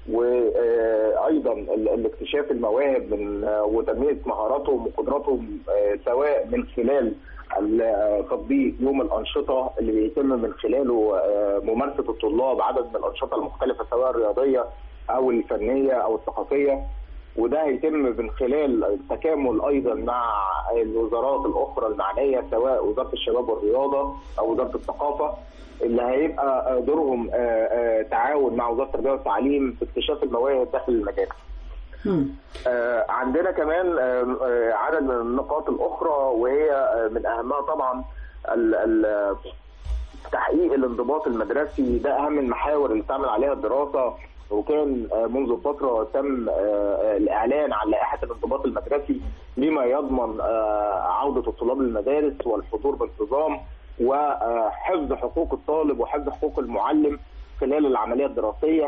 وايضا الاكتشاف المواهب من آه، وتنميه مهاراتهم وقدراتهم آه، سواء من خلال ال- تطبيق يوم الانشطه اللي بيتم من خلاله آه، ممارسه الطلاب عدد من الانشطه المختلفه سواء الرياضيه او الفنيه او الثقافيه وده هيتم من خلال التكامل ايضا مع الوزارات الاخرى المعنيه سواء وزاره الشباب والرياضه او وزاره الثقافه اللي هيبقى دورهم آه، آه، تعاون مع وزاره التربيه والتعليم في اكتشاف المواهب داخل المجال. مم. آه، عندنا كمان آه، آه، عدد من النقاط الأخرى وهي آه، من أهمها طبعا ال- ال- تحقيق الانضباط المدرسي ده أهم المحاور اللي تعمل عليها الدراسة وكان آه، منذ فترة تم آه، آه، الإعلان عن لائحة الانضباط المدرسي بما يضمن آه، عودة الطلاب للمدارس والحضور بانتظام وحفظ حقوق الطالب وحفظ حقوق المعلم خلال العملية الدراسية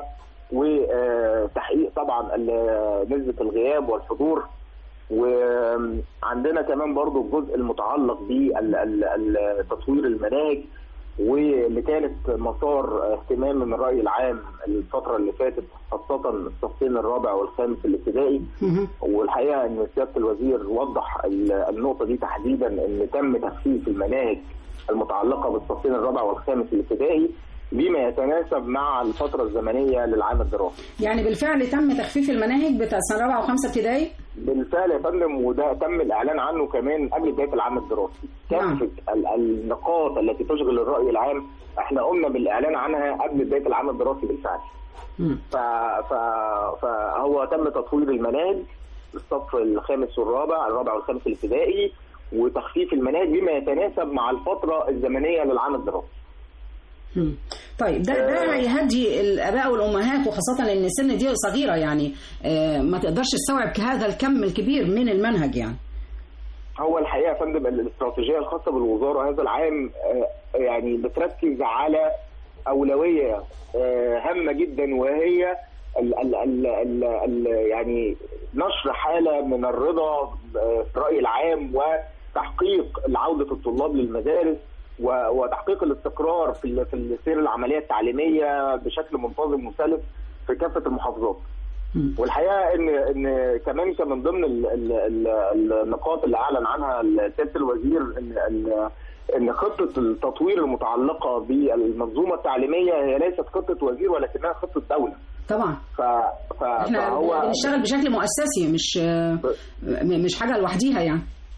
وتحقيق طبعا ال- نسبة الغياب والحضور وعندنا كمان برضو الجزء المتعلق بتطوير المناهج واللي كانت مسار اهتمام من الرأي العام الفترة اللي فاتت خاصة الصفين الرابع والخامس الابتدائي مهم. والحقيقة ان سيادة الوزير وضح ال- النقطة دي تحديدا ان تم تخفيف المناهج المتعلقة بالصفين الرابع والخامس الابتدائي بما يتناسب مع الفترة الزمنية للعام الدراسي. يعني بالفعل تم تخفيف المناهج بتاع سنه رابعه وخمسه ابتدائي بالفعل يا فندم وده تم الاعلان عنه كمان قبل بدايه العام الدراسي. نعم. كافه ال- النقاط التي تشغل الراي العام احنا قمنا بالاعلان عنها قبل بدايه العام الدراسي بالفعل. مم. ف... ف... فهو تم تطوير المناهج الصف الخامس والرابع الرابع والخامس الابتدائي وتخفيف المناهج بما يتناسب مع الفتره الزمنيه للعام الدراسي. مم. طيب ده ده هيهدي الاباء والامهات وخاصه لان السن دي صغيره يعني آه، ما تقدرش تستوعب هذا الكم الكبير من المنهج يعني هو الحقيقه يا فندم الاستراتيجيه الخاصه بالوزاره هذا العام آه، يعني بتركز على اولويه آه، هامه جدا وهي ال ال ال ال ال يعني نشر حاله من الرضا آه، في الراي العام وتحقيق عوده الطلاب للمدارس و- وتحقيق الاستقرار في ال- في السير العمليه التعليميه بشكل منتظم وسلس في كافه المحافظات. مم. والحقيقه ان ان كمان كان من ضمن ال ال ال النقاط اللي اعلن عنها سياده الوزير ان ان ان خطه التطوير المتعلقه بالمنظومه التعليميه هي ليست خطه وزير ولكنها خطه دوله طبعا ف ف احنا فهو بنشتغل بشكل مؤسسي مش آه، م- مش حاجه لوحديها يعني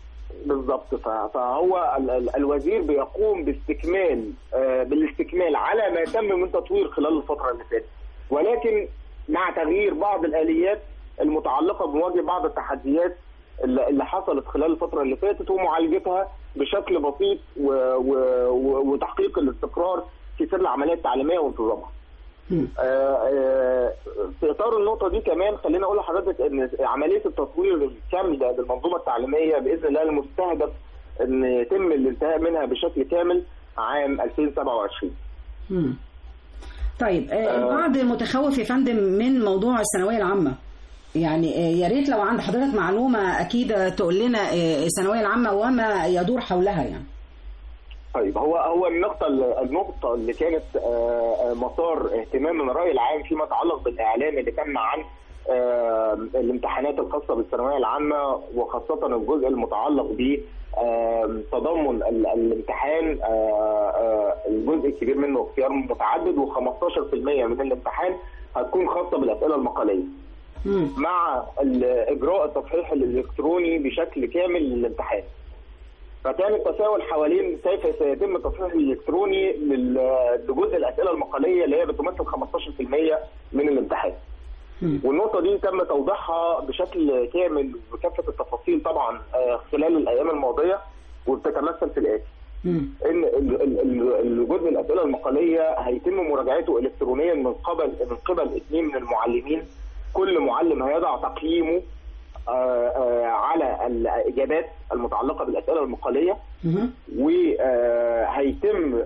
بالظبط ف- فهو ال- ال- الوزير بيقوم باستكمال آه، بالاستكمال على ما تم من تطوير خلال الفتره اللي فاتت ولكن مع تغيير بعض الاليات المتعلقه بمواجهه بعض التحديات اللي اللي حصلت خلال الفتره اللي فاتت ومعالجتها بشكل بسيط و... و... و... وتحقيق الاستقرار في سير العمليه التعليميه وانتظامها. آه، آه، في اطار النقطه دي كمان خليني اقول لحضرتك ان عمليه التطوير الكامل للمنظومه التعليميه باذن الله المستهدف ان يتم الانتهاء منها بشكل كامل عام 2027 مم. طيب آه، آه. البعض متخوف يا فندم من موضوع الثانويه العامه يعني آه، يا ريت لو عند حضرتك معلومه اكيد تقول لنا آه، الثانويه العامه وما يدور حولها يعني طيب هو هو النقطة النقطة اللي كانت آه، آه، مسار اهتمام الرأي العام فيما يتعلق بالإعلام اللي تم عن آه، الامتحانات الخاصة بالثانوية العامة وخاصة الجزء المتعلق ب آه، تضمن ال- الامتحان آه، آه، الجزء الكبير منه اختيار متعدد و15% من الامتحان هتكون خاصة بالأسئلة المقالية. مع ال- اجراء التصحيح الالكتروني بشكل كامل للامتحان. فكان التساؤل حوالين كيف سيتم التصحيح الالكتروني لل- لجزء الاسئله المقاليه اللي هي بتمثل 15% من الامتحان. والنقطه دي تم توضيحها بشكل كامل بكافه التفاصيل طبعا آه، خلال الايام الماضيه وبتتمثل في الاتي. ان ال- ال- ال- الجزء الاسئله المقاليه هيتم مراجعته الكترونيا من قبل من قبل اثنين من المعلمين كل معلم هيضع تقييمه آه، آه، على الاجابات المتعلقه بالاسئله المقاليه وهيتم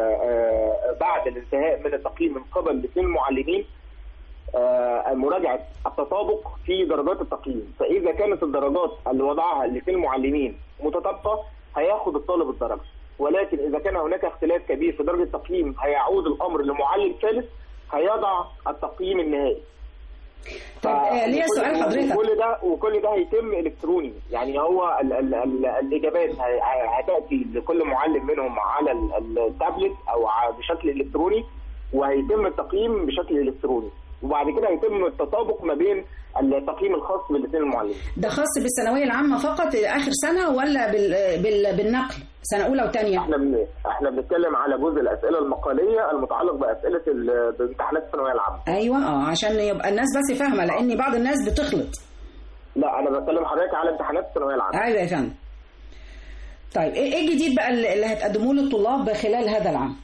بعد الانتهاء من التقييم من قبل الاثنين المعلمين آه، مراجعه التطابق في درجات التقييم فاذا كانت الدرجات اللي وضعها الاثنين المعلمين متطابقه هياخد الطالب الدرجه ولكن اذا كان هناك اختلاف كبير في درجه التقييم هيعود الامر لمعلم ثالث هيضع التقييم النهائي طب آه، ليا وكل- سؤال حضرتك وكل ده وكل ده هيتم الكتروني يعني هو ال ال ال الاجابات ه- ه- هتاتي لكل معلم منهم على ال- ال- التابلت او ع- بشكل الكتروني وهيتم التقييم بشكل الكتروني وبعد كده هيتم التطابق ما بين التقييم الخاص بالاثنين المعلمين ده خاص بالثانويه العامه فقط اخر سنه ولا بال... بال... بالنقل سنه اولى وثانيه احنا بن... احنا بنتكلم على جزء الاسئله المقاليه المتعلق باسئله ال- بامتحانات الثانويه العامه ايوه اه عشان يبقى الناس بس فاهمه لان بعض الناس بتخلط لا انا بتكلم حضرتك على امتحانات الثانويه العامه ايوه يا فندم طيب ايه إيه الجديد بقى اللي اللي هتقدموه للطلاب خلال هذا العام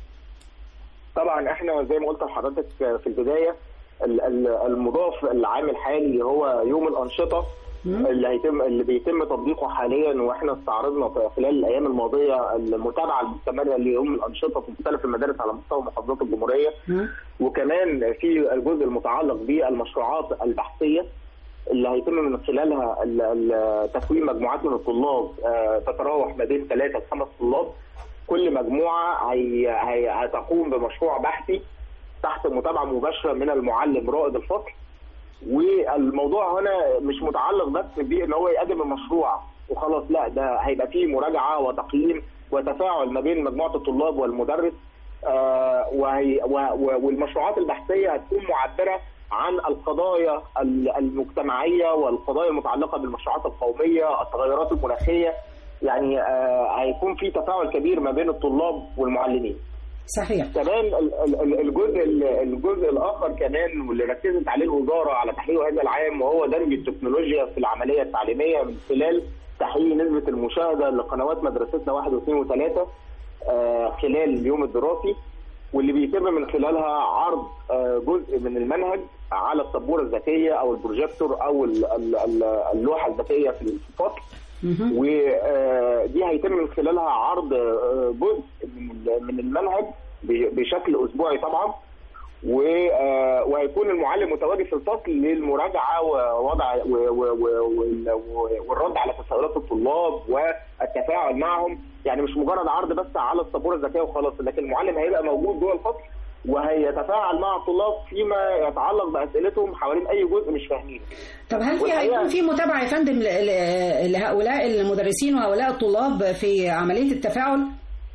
طبعا احنا زي ما قلت لحضرتك في البدايه ال- ال- المضاف العام الحالي هو يوم الانشطه اللي هيتم اللي بيتم تطبيقه حاليا واحنا استعرضنا في خلال الايام الماضيه المتابعه المستمره ليوم الانشطه في مختلف المدارس على مستوى محافظات الجمهوريه وكمان في الجزء المتعلق بالمشروعات البحثيه اللي هيتم من خلالها ال- ال- تكوين مجموعات من الطلاب آه، تتراوح ما بين ثلاثه لخمس طلاب كل مجموعه هي هي هتقوم بمشروع بحثي تحت متابعه مباشره من المعلم رائد الفصل والموضوع هنا مش متعلق بس بان هو يقدم المشروع وخلاص لا ده هيبقى فيه مراجعه وتقييم وتفاعل ما بين مجموعه الطلاب والمدرس آه، وهي و- و- والمشروعات البحثيه هتكون معبره عن القضايا ال- المجتمعيه والقضايا المتعلقه بالمشروعات القوميه التغيرات المناخيه يعني آه، هيكون في تفاعل كبير ما بين الطلاب والمعلمين صحيح كمان ال- ال- ال- الجزء ال- الجزء الاخر كمان واللي ركزت عليه الوزاره على تحقيقه هذا العام وهو دمج التكنولوجيا في العمليه التعليميه من خلال تحقيق نسبه المشاهده لقنوات مدرستنا واحد واثنين وثلاثه آه، خلال اليوم الدراسي واللي بيتم من خلالها عرض آه، جزء من المنهج على السبوره الذكيه او البروجيكتور او ال- ال- ال- اللوحه الذكيه في الفصل ودي هيتم من خلالها عرض آه، جزء من- من المنهج ب- بشكل اسبوعي طبعا و- آه، وهيكون المعلم متواجد في الفصل للمراجعه ووضع و- و- و- وال- و- والرد على تساؤلات الطلاب والتفاعل معهم يعني مش مجرد عرض بس على السبوره الذكيه وخلاص لكن المعلم هيبقى موجود جوه الفصل وهيتفاعل مع الطلاب فيما يتعلق باسئلتهم حوالين اي جزء مش فاهمينه طب هل في والحقيقة- هيكون في متابعه يا فندم ل- ل- لهؤلاء المدرسين وهؤلاء الطلاب في عمليه التفاعل؟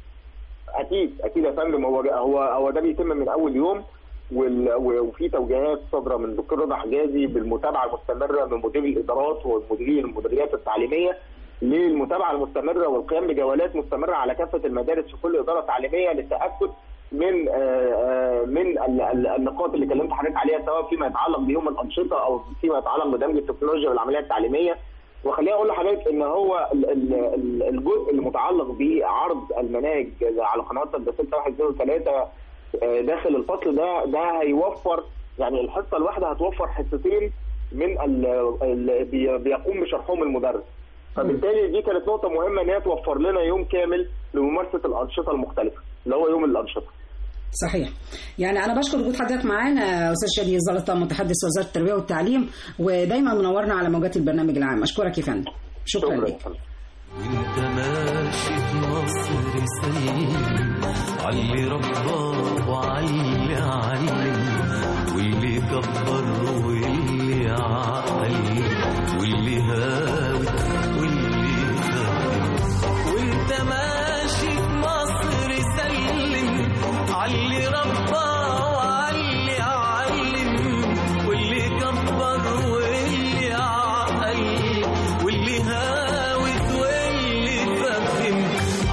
اكيد اكيد يا فندم هو هو هو ده بيتم من اول يوم وال- وفي توجيهات صادره من دكتور رضا حجازي بالمتابعه المستمره من مدير الادارات ومديرين المديريات التعليميه للمتابعه المستمره والقيام بجولات مستمره على كافه المدارس في كل اداره تعليميه للتاكد من آه، آه، من ال- ال- النقاط اللي كلمت حضرتك عليها سواء فيما يتعلق بيوم الانشطه او فيما يتعلق بدمج التكنولوجيا والعمليه التعليميه وخليني اقول لحضرتك ان هو ال- ال- ال- الجزء المتعلق بعرض المناهج على قنوات الدساتة 1 2 3 داخل الفصل ده ده هيوفر يعني الحصه الواحده هتوفر حصتين من اللي بيقوم بشرحهم المدرس فبالتالي دي كانت نقطه مهمه ان هي توفر لنا يوم كامل لممارسه الانشطه المختلفه اللي هو يوم الانشطه صحيح يعني انا بشكر وجود حضرتك معانا استاذ شادي الزلطه متحدث وزاره التربيه والتعليم ودايما منورنا على موجات البرنامج العام اشكرك يا فندم شكرا لك وانت ماشي في مصر سليم علي رباه وعلي علم واللي كبر واللي عقل واللي هاوي واللي فاهم وانت ماشي في مصر سلم علي رباه وعلي علم واللي كبر واللي عقل واللي هاوت واللي فهم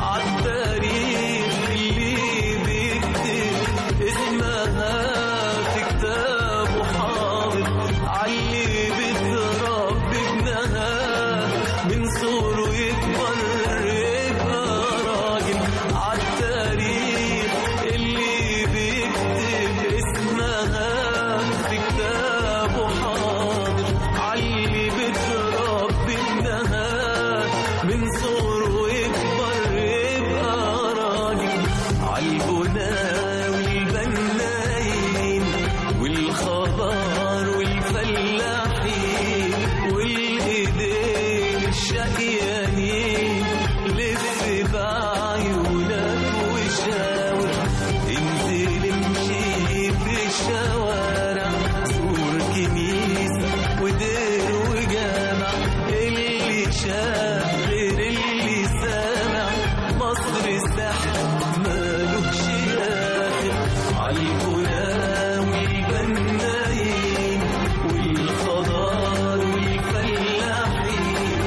عالتاريخ اللي بيكتب اسمها في كتابه حافظ علي بتربي ابنها من صغره يكبر يبقى راجل عالتاريخ اللي بيكتب اسمها في كتابه حاضر علي بتربي ابنها من صغره يكبر يبقى راجل عالبناء والبنايين والخضار والفلاحين والايدين الشقيانين لف بعيونك وشاور انزل امشي في الشوارع زور كنيسة ودير وجامع اللي شاف غير اللي سامع مصر السحر مالوش آخر عالبناء والبنايين والخضار والفلاحين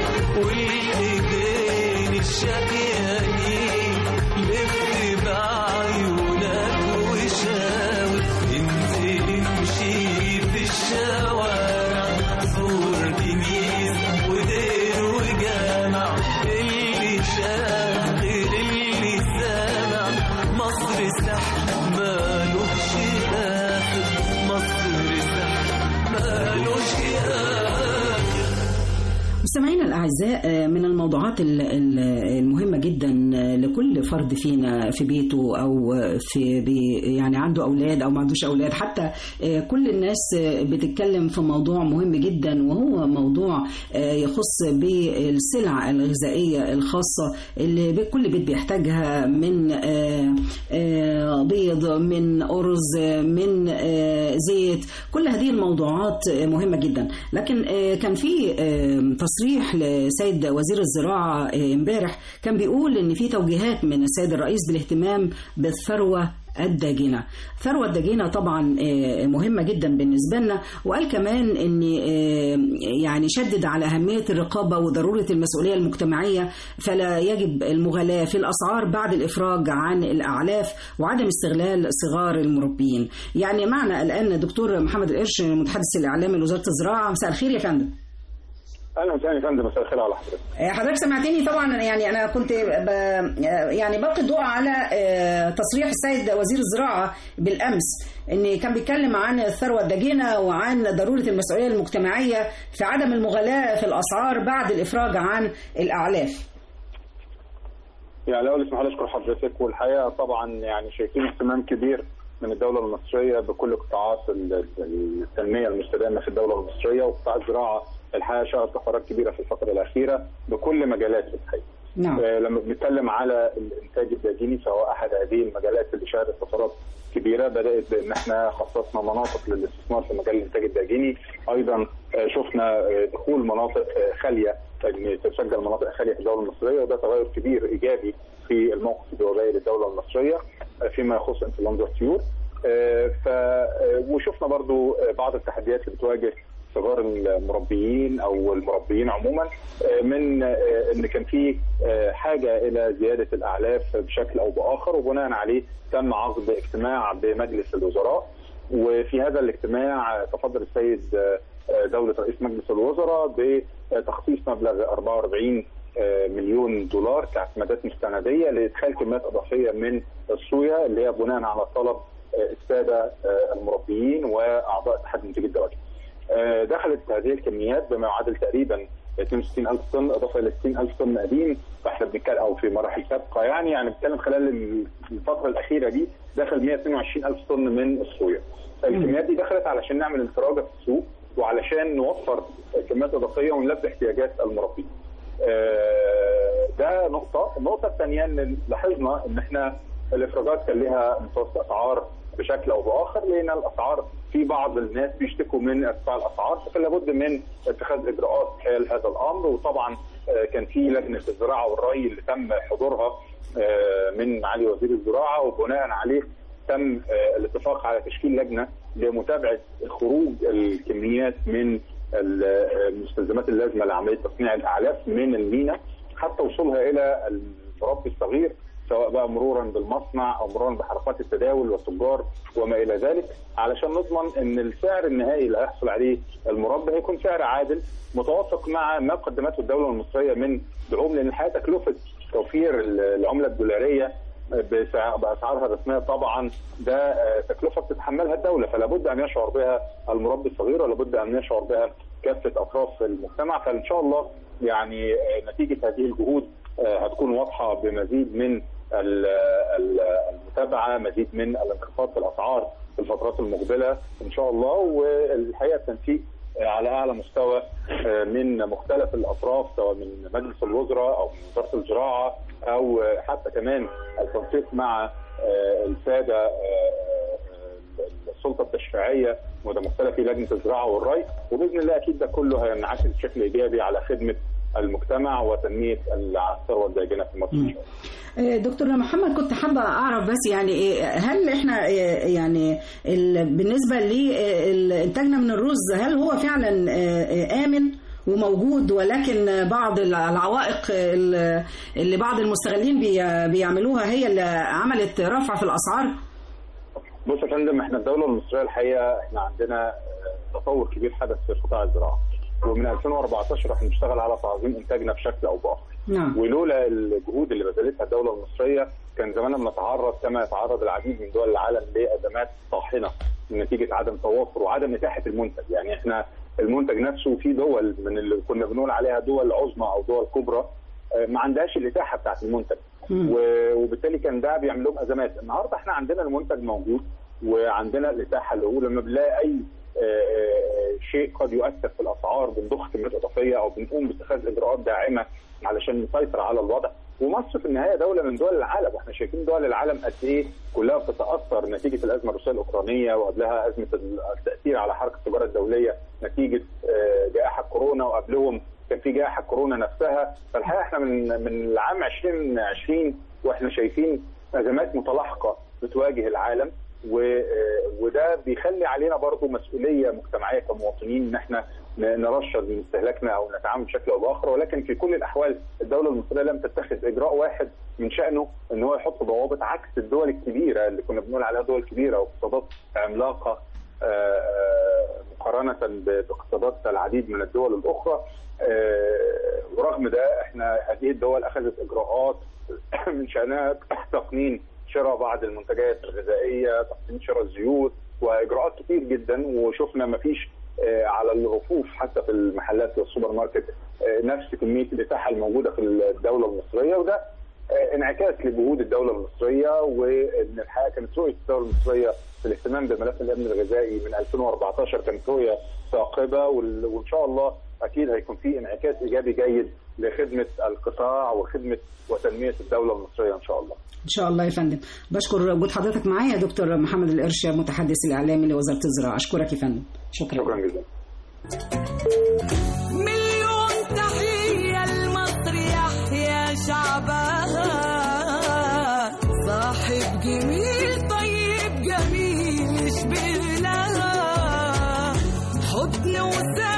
والايدين الشقيانين لف بعيونك وشاور انزل امشي في الشوارع زور كنيسة ودير وجامع اللي شاف غير اللي سامع مصر سحر مالوش آخر مصر سحر مالوش آخر مستمعينا الأعزاء من الموضوعات ال- ال- المهمة جدا لكل فرد فينا في بيته أو في بي يعني عنده أولاد أو ما عندوش أولاد حتى كل الناس بتتكلم في موضوع مهم جدا وهو موضوع يخص بالسلع الغذائية الخاصة اللي كل بيت بيحتاجها من بيض من أرز من زيت كل هذه الموضوعات مهمة جدا لكن كان في تصريح لسيد وزير الزراعة امبارح كان بيقول ان في توجيهات من السيد الرئيس بالاهتمام بالثروة الداجنة ثروة الداجنة طبعا آه، مهمة جدا بالنسبة لنا وقال كمان ان آه، يعني شدد على أهمية الرقابة وضرورة المسؤولية المجتمعية فلا يجب المغالاة في الأسعار بعد الإفراج عن الأعلاف وعدم استغلال صغار المربين يعني معنا الآن دكتور محمد القرش متحدث الإعلامي لوزارة الزراعة مساء الخير يا فندم اهلا وسهلا يا فندم مساء الخير على حضرتك حضرتك سمعتني طبعا يعني انا كنت ب... يعني بلقي الضوء على آه، تصريح السيد وزير الزراعه بالامس ان كان بيتكلم عن الثروه الداجنه وعن ضروره المسؤوليه المجتمعيه في عدم المغالاه في الاسعار بعد الافراج عن الاعلاف. يعني الاول اسمح لي اشكر حضرتك والحقيقه طبعا يعني شايفين اهتمام كبير من الدوله المصريه بكل قطاعات ال- التنميه المستدامه في الدوله المصريه وقطاع الزراعه الحقيقه شهد طفرات كبيره في الفتره الاخيره بكل مجالاته الحقيقه. نعم. آه، لما بنتكلم على الانتاج الداجيني فهو احد هذه المجالات اللي شهدت طفرات كبيره بدات بان احنا خصصنا مناطق للاستثمار في مجال الانتاج الداجيني ايضا آه، شفنا آه، دخول مناطق آه، خاليه ان تسجل مناطق خاليه في الدوله المصريه وده تغير كبير ايجابي في الموقف الدولي للدوله المصريه آه، فيما يخص انفلونزا الطيور آه، ف آه، وشفنا برضو آه، بعض التحديات اللي بتواجه صغار المربيين او المربيين عموما آه، من آه، ان كان في آه، حاجه الى زياده الاعلاف بشكل او باخر وبناء عليه تم عقد اجتماع بمجلس الوزراء وفي هذا الاجتماع تفضل السيد آه، آه، دوله رئيس مجلس الوزراء بتخصيص مبلغ 44 آه، مليون دولار كاعتمادات مستنديه لادخال كميات اضافيه من الصويا اللي هي بناء على طلب آه، الساده آه، المربيين واعضاء اتحاد منتجي الدواجن. آه، دخلت هذه الكميات بما يعادل تقريبا 62 ألف طن إضافة إلى 60 ألف طن قديم فإحنا بنتكلم أو في مراحل سابقة يعني يعني بنتكلم خلال الفترة الأخيرة دي دخل 122 ألف طن من الصويا الكميات دي دخلت علشان نعمل انفراجة في السوق وعلشان نوفر كميات إضافية ونلبي احتياجات المربين آه، ده نقطة النقطة الثانية إن لاحظنا إن إحنا الإفراجات كان لها متوسط أسعار بشكل أو بآخر لأن الأسعار في بعض الناس بيشتكوا من ارتفاع الأسعار فكان لابد من اتخاذ إجراءات حيال هذا الأمر وطبعا آه، كان في لجنة الزراعة والري اللي تم حضورها آه، من معالي وزير الزراعة وبناء عليه تم آه، الاتفاق على تشكيل لجنه لمتابعه خروج الكميات من ال- آه، المستلزمات اللازمه لعمليه تصنيع الاعلاف من المينا حتى وصولها الى المربي الصغير سواء بقى مرورا بالمصنع او مرورا بحركات التداول والتجار وما الى ذلك علشان نضمن ان السعر النهائي اللي هيحصل عليه المربي هيكون سعر عادل متوافق مع ما قدمته الدوله المصريه من دعوم لان الحقيقه تكلفه توفير العمله الدولاريه بسع- باسعارها الرسميه طبعا ده آه، تكلفه بتتحملها الدوله فلا بد ان يشعر بها المربي الصغير ولا بد ان يشعر بها كافه اطراف المجتمع فان شاء الله يعني آه، نتيجه هذه الجهود آه، هتكون واضحه بمزيد من ال- ال- المتابعه مزيد من الانخفاض في الاسعار في الفترات المقبله ان شاء الله والحقيقه التنسيق آه، على اعلى مستوى آه، من مختلف الاطراف سواء من مجلس الوزراء او من وزاره الزراعه او آه، حتى كمان التنسيق مع آه، الساده آه، آه، السلطه التشريعيه متمثله في لجنه الزراعه والري وباذن الله اكيد ده كله هينعكس بشكل ايجابي على خدمه المجتمع وتنميه الثروه الداجنه في مصر ان شاء الله. آه، دكتور محمد كنت حابة أعرف بس يعني إيه، هل إحنا آه، يعني ال- بالنسبة لإنتاجنا من الرز هل هو فعلا آه، آه، آمن وموجود ولكن بعض العوائق ال- اللي بعض المستغلين بي- بيعملوها هي اللي عملت رفع في الأسعار؟ بص يا فندم احنا الدوله المصريه الحقيقه احنا عندنا آه، تطور كبير حدث في قطاع الزراعه ومن 2014 احنا بنشتغل على تعظيم انتاجنا بشكل او باخر نعم ولولا الجهود اللي بذلتها الدوله المصريه كان زماننا بنتعرض كما يتعرض العديد من دول العالم لازمات طاحنه نتيجه عدم توافر وعدم اتاحه المنتج يعني احنا المنتج نفسه في دول من اللي كنا بنقول عليها دول عظمى او دول كبرى آه، ما عندهاش الاتاحه بتاعت المنتج و- وبالتالي كان ده بيعمل لهم ازمات النهارده احنا عندنا المنتج موجود وعندنا الاتاحه اللي هو لما بنلاقي اي آه، آه، شيء قد يؤثر في الاسعار بنضخ كميات اضافيه او بنقوم باتخاذ اجراءات داعمه علشان نسيطر على الوضع ومصر في النهايه دوله من دول العالم واحنا شايفين دول العالم قد ايه كلها بتتاثر نتيجه الازمه الروسيه الاوكرانيه وقبلها ازمه التاثير على حركه التجاره الدوليه نتيجه آه، جائحه كورونا وقبلهم كان في جائحه كورونا نفسها فالحقيقه احنا من من العام 2020 واحنا شايفين ازمات متلاحقه بتواجه العالم و- آه، وده بيخلي علينا برضو مسؤوليه مجتمعيه كمواطنين ان احنا ن- نرشد من استهلاكنا او نتعامل بشكل او باخر ولكن في كل الاحوال الدوله المصريه لم تتخذ اجراء واحد من شانه ان هو يحط ضوابط عكس الدول الكبيره اللي كنا بنقول عليها دول كبيره واقتصادات عملاقه آه، آه، مقارنه ب- باقتصادات العديد من الدول الاخرى آه، ورغم ده احنا هذه الدول اخذت اجراءات من شانها تقنين شراء بعض المنتجات الغذائيه، تقنين شراء الزيوت واجراءات كتير جدا وشفنا ما فيش آه، على الرفوف حتى في المحلات والسوبر ماركت آه، نفس كميه الاتاحه الموجوده في الدوله المصريه وده آه، انعكاس لجهود الدوله المصريه وان الحقيقه كانت رؤيه الدوله المصريه في الاهتمام بملف الامن الغذائي من 2014 كانت رؤيه ثاقبه وال- وان شاء الله اكيد هيكون في انعكاس ايجابي جيد لخدمه القطاع وخدمه وتنميه الدوله المصريه ان شاء الله. إن شاء الله يا فندم بشكر وجود حضرتك معايا يا دكتور محمد القرش متحدث الإعلامي لوزارة الزراعة أشكرك يا فندم شكرا شكرا جزيلا. مليون تحية لمصر يحيى شعبها صاحب جميل طيب جميل يشبه لها حضن وسعة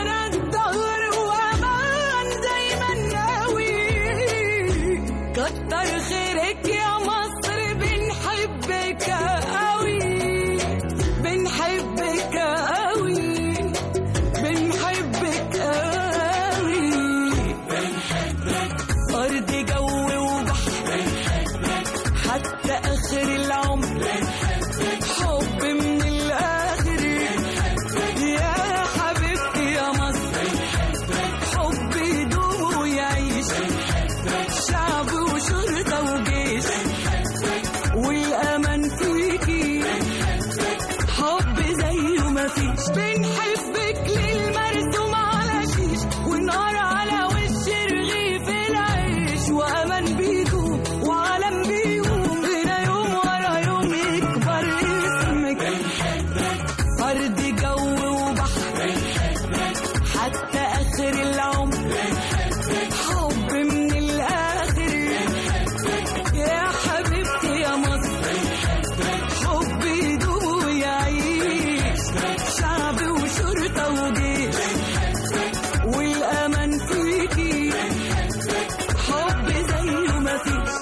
بنحبك للمرسوم على شيش ونار على وش رغيف العيش وأمان بيدوم وعالم بيقوم هنا يوم ورا يوم يكبر اسمك أرض جو وبحر حتى آخر العمر حب من الآخر يا حبيبتي يا مصر حب يدوم ويعيش شعب وشرطة وجيش والأمان فيكي حب زيه مفيش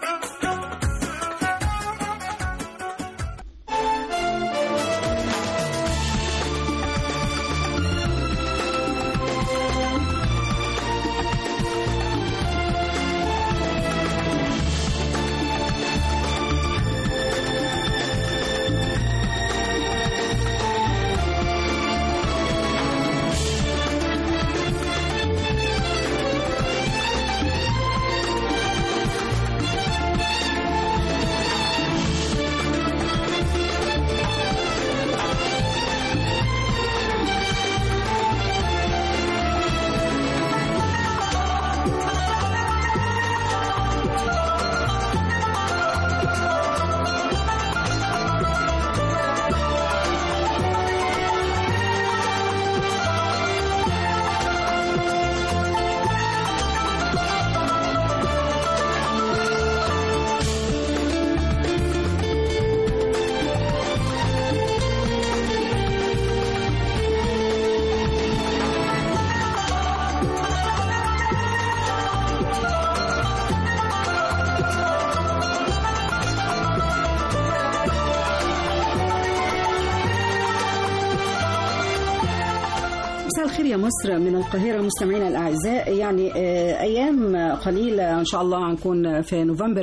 مساء الخير يا مصر من القاهرة مستمعينا الأعزاء يعني آه، أيام قليلة إن شاء الله هنكون في نوفمبر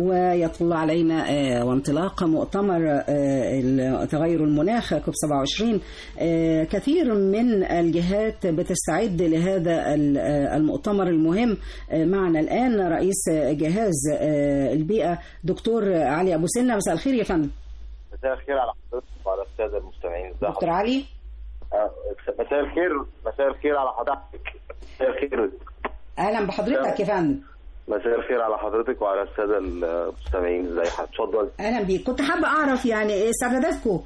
ويطل علينا آه، وانطلاق مؤتمر آه، تغير المناخ كوب 27 آه، كثير من الجهات بتستعد لهذا ال- آه، المؤتمر المهم آه، معنا الآن رئيس جهاز آه، البيئة دكتور علي أبو سنة مساء الخير يا فندم مساء الخير على حضرتك وعلى الساده المستمعين ازي دكتور علي آه، مساء الخير مساء الخير على حضرتك مساء الخير أهلا بحضرتك يا فندم مساء الخير على حضرتك وعلى الساده المستمعين ازي حضرتك اتفضل اهلا بيك كنت حابه اعرف يعني إيه استعداداتكم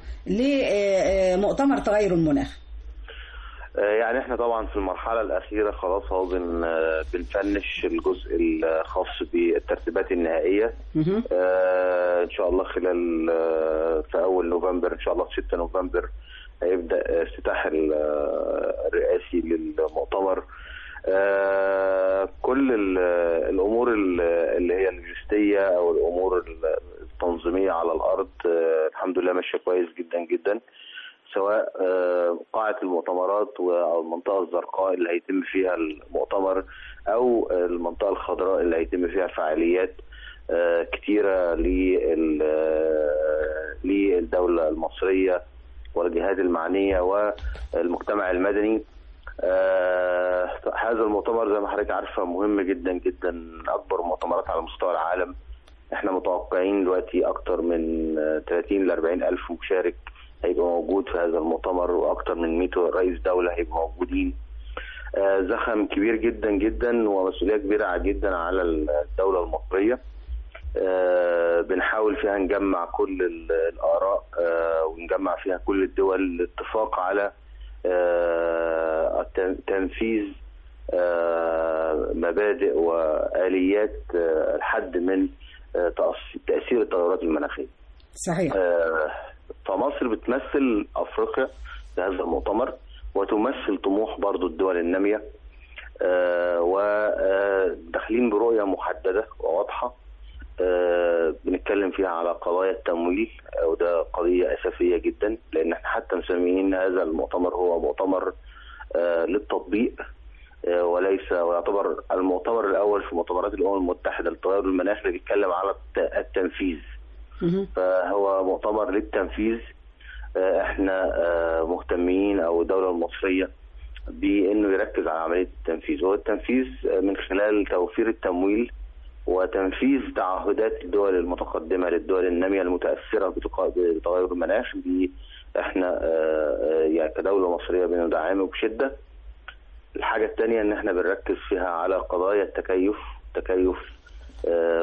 لمؤتمر تغير المناخ آه، يعني احنا طبعا في المرحله الاخيره خلاص اهو بن آه، بنفنش الجزء الخاص بالترتيبات النهائيه مهم. آه، ان شاء الله خلال آه، في اول نوفمبر ان شاء الله في 6 نوفمبر هيبدا آه، افتتاح ال- آه، الرئاسي للمؤتمر آه، كل ال- الامور ال- اللي هي اللوجستيه او الامور التنظيميه على الارض آه، الحمد لله ماشيه كويس جدا جدا سواء آه، قاعة المؤتمرات أو المنطقة الزرقاء اللي هيتم فيها المؤتمر أو المنطقة الخضراء اللي هيتم فيها فعاليات آه، كتيرة لل- آه، للدولة المصرية والجهات المعنية والمجتمع المدني آه، هذا المؤتمر زي ما حضرتك عارفة مهم جدا جدا أكبر مؤتمرات على مستوى العالم احنا متوقعين دلوقتي أكتر من آه، 30 ل 40 ألف مشارك هيبقى موجود في هذا المؤتمر واكثر من 100 رئيس دوله هيبقوا موجودين آه، زخم كبير جدا جدا ومسؤوليه كبيره جدا على الدوله المصريه آه، بنحاول فيها نجمع كل ال- الاراء آه، ونجمع فيها كل الدول الاتفاق على آه، التن- تنفيذ آه، مبادئ واليات آه، الحد من آه، تأث- تاثير التغيرات المناخيه صحيح آه، فمصر بتمثل افريقيا في هذا المؤتمر وتمثل طموح برضو الدول الناميه وداخلين برؤيه محدده وواضحه آه، بنتكلم فيها على قضايا التمويل آه، وده قضيه اساسيه جدا لان احنا حتى مسميين هذا المؤتمر هو مؤتمر آه، للتطبيق آه، وليس ويعتبر المؤتمر الاول في مؤتمرات الامم المتحده للتغير المناخي اللي بيتكلم على الت- التنفيذ فهو مؤتمر للتنفيذ آه، احنا آه، مهتمين او الدوله المصريه بانه يركز على عمليه التنفيذ هو التنفيذ آه، من خلال توفير التمويل وتنفيذ تعهدات الدول المتقدمه للدول الناميه المتاثره بتق- بتغير المناخ دي احنا آه، آه، يعني كدوله مصريه بندعمه بشده الحاجه الثانيه ان احنا بنركز فيها على قضايا التكيف التكيف آه،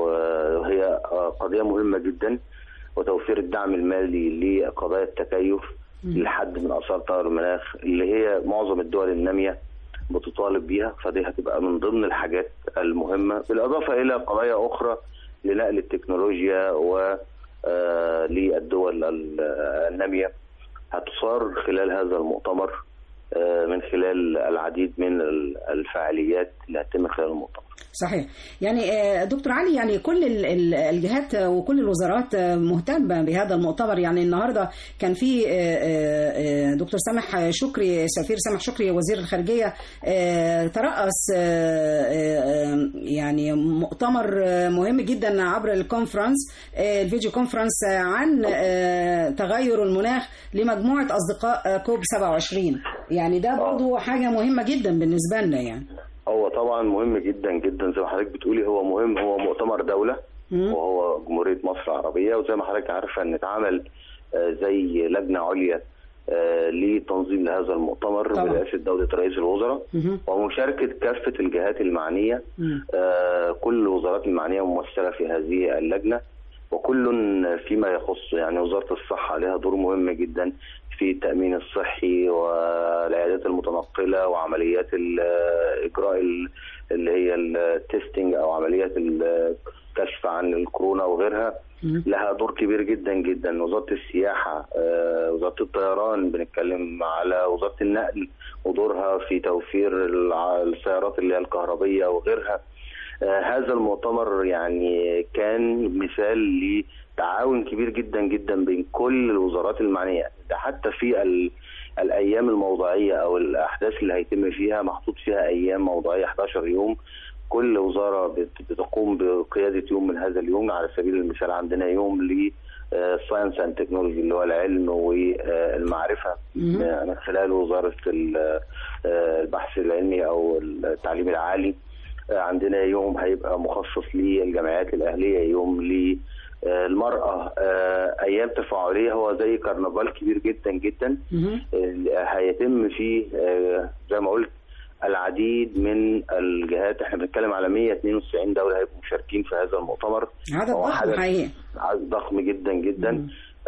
وهي آه، قضيه مهمه جدا وتوفير الدعم المالي لقضايا التكيف لحد من اثار تغير المناخ اللي هي معظم الدول الناميه بتطالب بيها فدي هتبقى من ضمن الحاجات المهمه بالاضافه الى قضايا اخرى لنقل التكنولوجيا و آه، للدول ال- الناميه هتصار خلال هذا المؤتمر آه، من خلال العديد من ال- الفعاليات اللي هتتم خلال المؤتمر صحيح يعني آه، دكتور علي يعني كل ال- ال- الجهات وكل الوزارات آه، مهتمة بهذا المؤتمر يعني النهاردة كان في آه، آه، آه، دكتور سامح شكري سفير سامح شكري وزير الخارجية آه، ترأس آه، آه، يعني مؤتمر آه، مهم جدا عبر الكونفرنس آه، الفيديو كونفرنس آه، عن آه، تغير المناخ لمجموعة أصدقاء آه، كوب 27 يعني ده برضو حاجة مهمة جدا بالنسبة لنا يعني هو طبعا مهم جدا جدا زي ما حضرتك بتقولي هو مهم هو مؤتمر دولة وهو جمهورية مصر العربية وزي ما حضرتك عارفة ان اتعمل آه، زي لجنة عليا آه، لتنظيم لهذا المؤتمر طبعا. برئاسة دولة رئيس الوزراء مهم. ومشاركة كافة الجهات المعنية مم. آه، كل الوزارات المعنية ممثلة في هذه اللجنة وكل فيما يخص يعني وزارة الصحة لها دور مهم جدا في التأمين الصحي والعيادات المتنقلة وعمليات ال- إجراء ال- اللي هي التستنج أو عمليات الكشف عن الكورونا وغيرها لها دور كبير جدا جدا وزارة السياحة آه، وزارة الطيران بنتكلم على وزارة النقل ودورها في توفير الع- السيارات اللي هي الكهربية وغيرها آه، هذا المؤتمر يعني كان مثال لتعاون كبير جدا جدا بين كل الوزارات المعنية ده حتى في ال الايام الموضعيه او الاحداث اللي هيتم فيها محطوط فيها ايام موضعيه 11 يوم كل وزاره بت- بتقوم بقياده يوم من هذا اليوم على سبيل المثال عندنا يوم ل ساينس اند تكنولوجي اللي هو العلم والمعرفه مم. آه، من خلال وزاره ال- آه، البحث العلمي او التعليم العالي آه، عندنا يوم هيبقى مخصص للجمعيات الاهليه يوم ل آه، المرأة آه، أيام تفاعلية هو زي كرنفال كبير جدا جدا آه، هيتم فيه آه، زي ما قلت العديد من الجهات احنا بنتكلم على 192 دولة هيبقوا مشاركين في هذا المؤتمر عدد هو ضخم حدث حقيقي عدد ضخم جدا جدا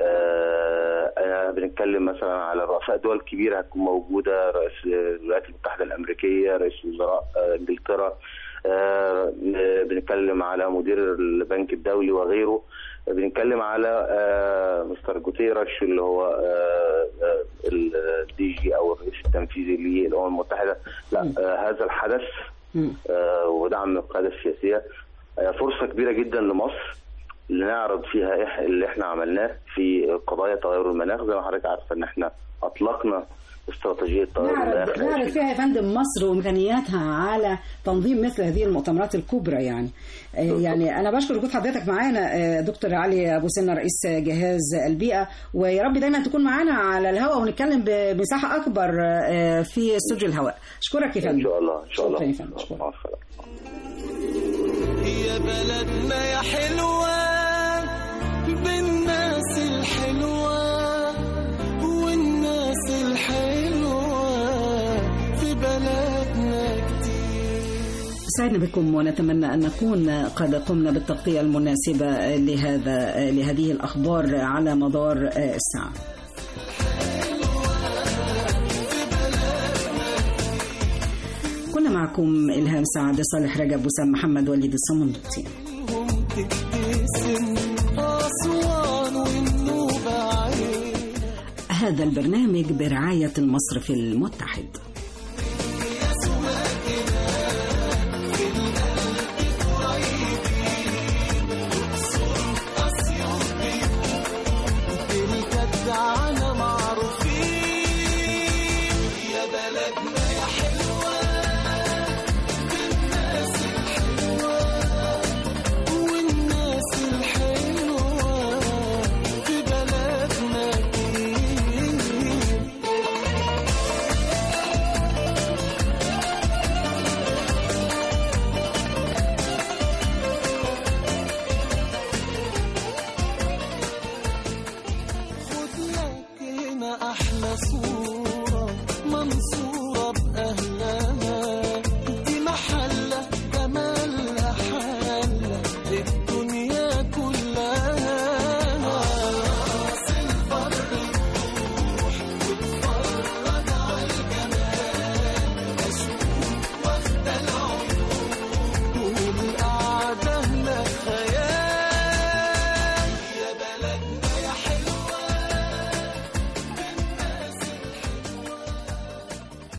آه، آه، بنتكلم مثلا على رؤساء دول كبيرة هتكون موجودة رئيس الولايات المتحدة الأمريكية رئيس وزراء آه، إنجلترا آه، بنتكلم على مدير البنك الدولي وغيره بنتكلم على آه، مستر جوتيرش اللي هو آه، آه، الدي جي او الرئيس التنفيذي للامم المتحده لا آه، هذا الحدث آه، ودعم القياده السياسيه آه، فرصه كبيره جدا لمصر لنعرض فيها إح اللي احنا عملناه في قضايا تغير المناخ زي ما حضرتك عارفه ان احنا اطلقنا استراتيجيه تغير نعرض المناخ نعرض فيها يا فندم مصر وامكانياتها على تنظيم مثل هذه المؤتمرات الكبرى يعني آه، يعني انا بشكر وجود حضرتك معانا آه، دكتور علي ابو سنه رئيس جهاز البيئه ويا رب دايما تكون معانا على الهواء ونتكلم بمساحه اكبر آه، في استوديو الهواء اشكرك يا فندم ان شاء الله ان شاء الله شكرا يا فندم شكرا. مع السلامه يا بلدنا يا حلوة بالناس الحلوة والناس الحلوة في بلدنا سعدنا بكم ونتمنى أن نكون قد قمنا بالتغطية المناسبة لهذا لهذه الأخبار على مدار الساعة كنا معكم إلهام سعد صالح رجب وسام محمد وليد الصمندوطي تبتسم أسوان والنوبة عين هذا البرنامج برعاية المصرف المتحد بالجد على معروفين يا بلدنا يا حلوة بالناس الحلوة والناس الحلوة في بلدنا كتير صورة منصورة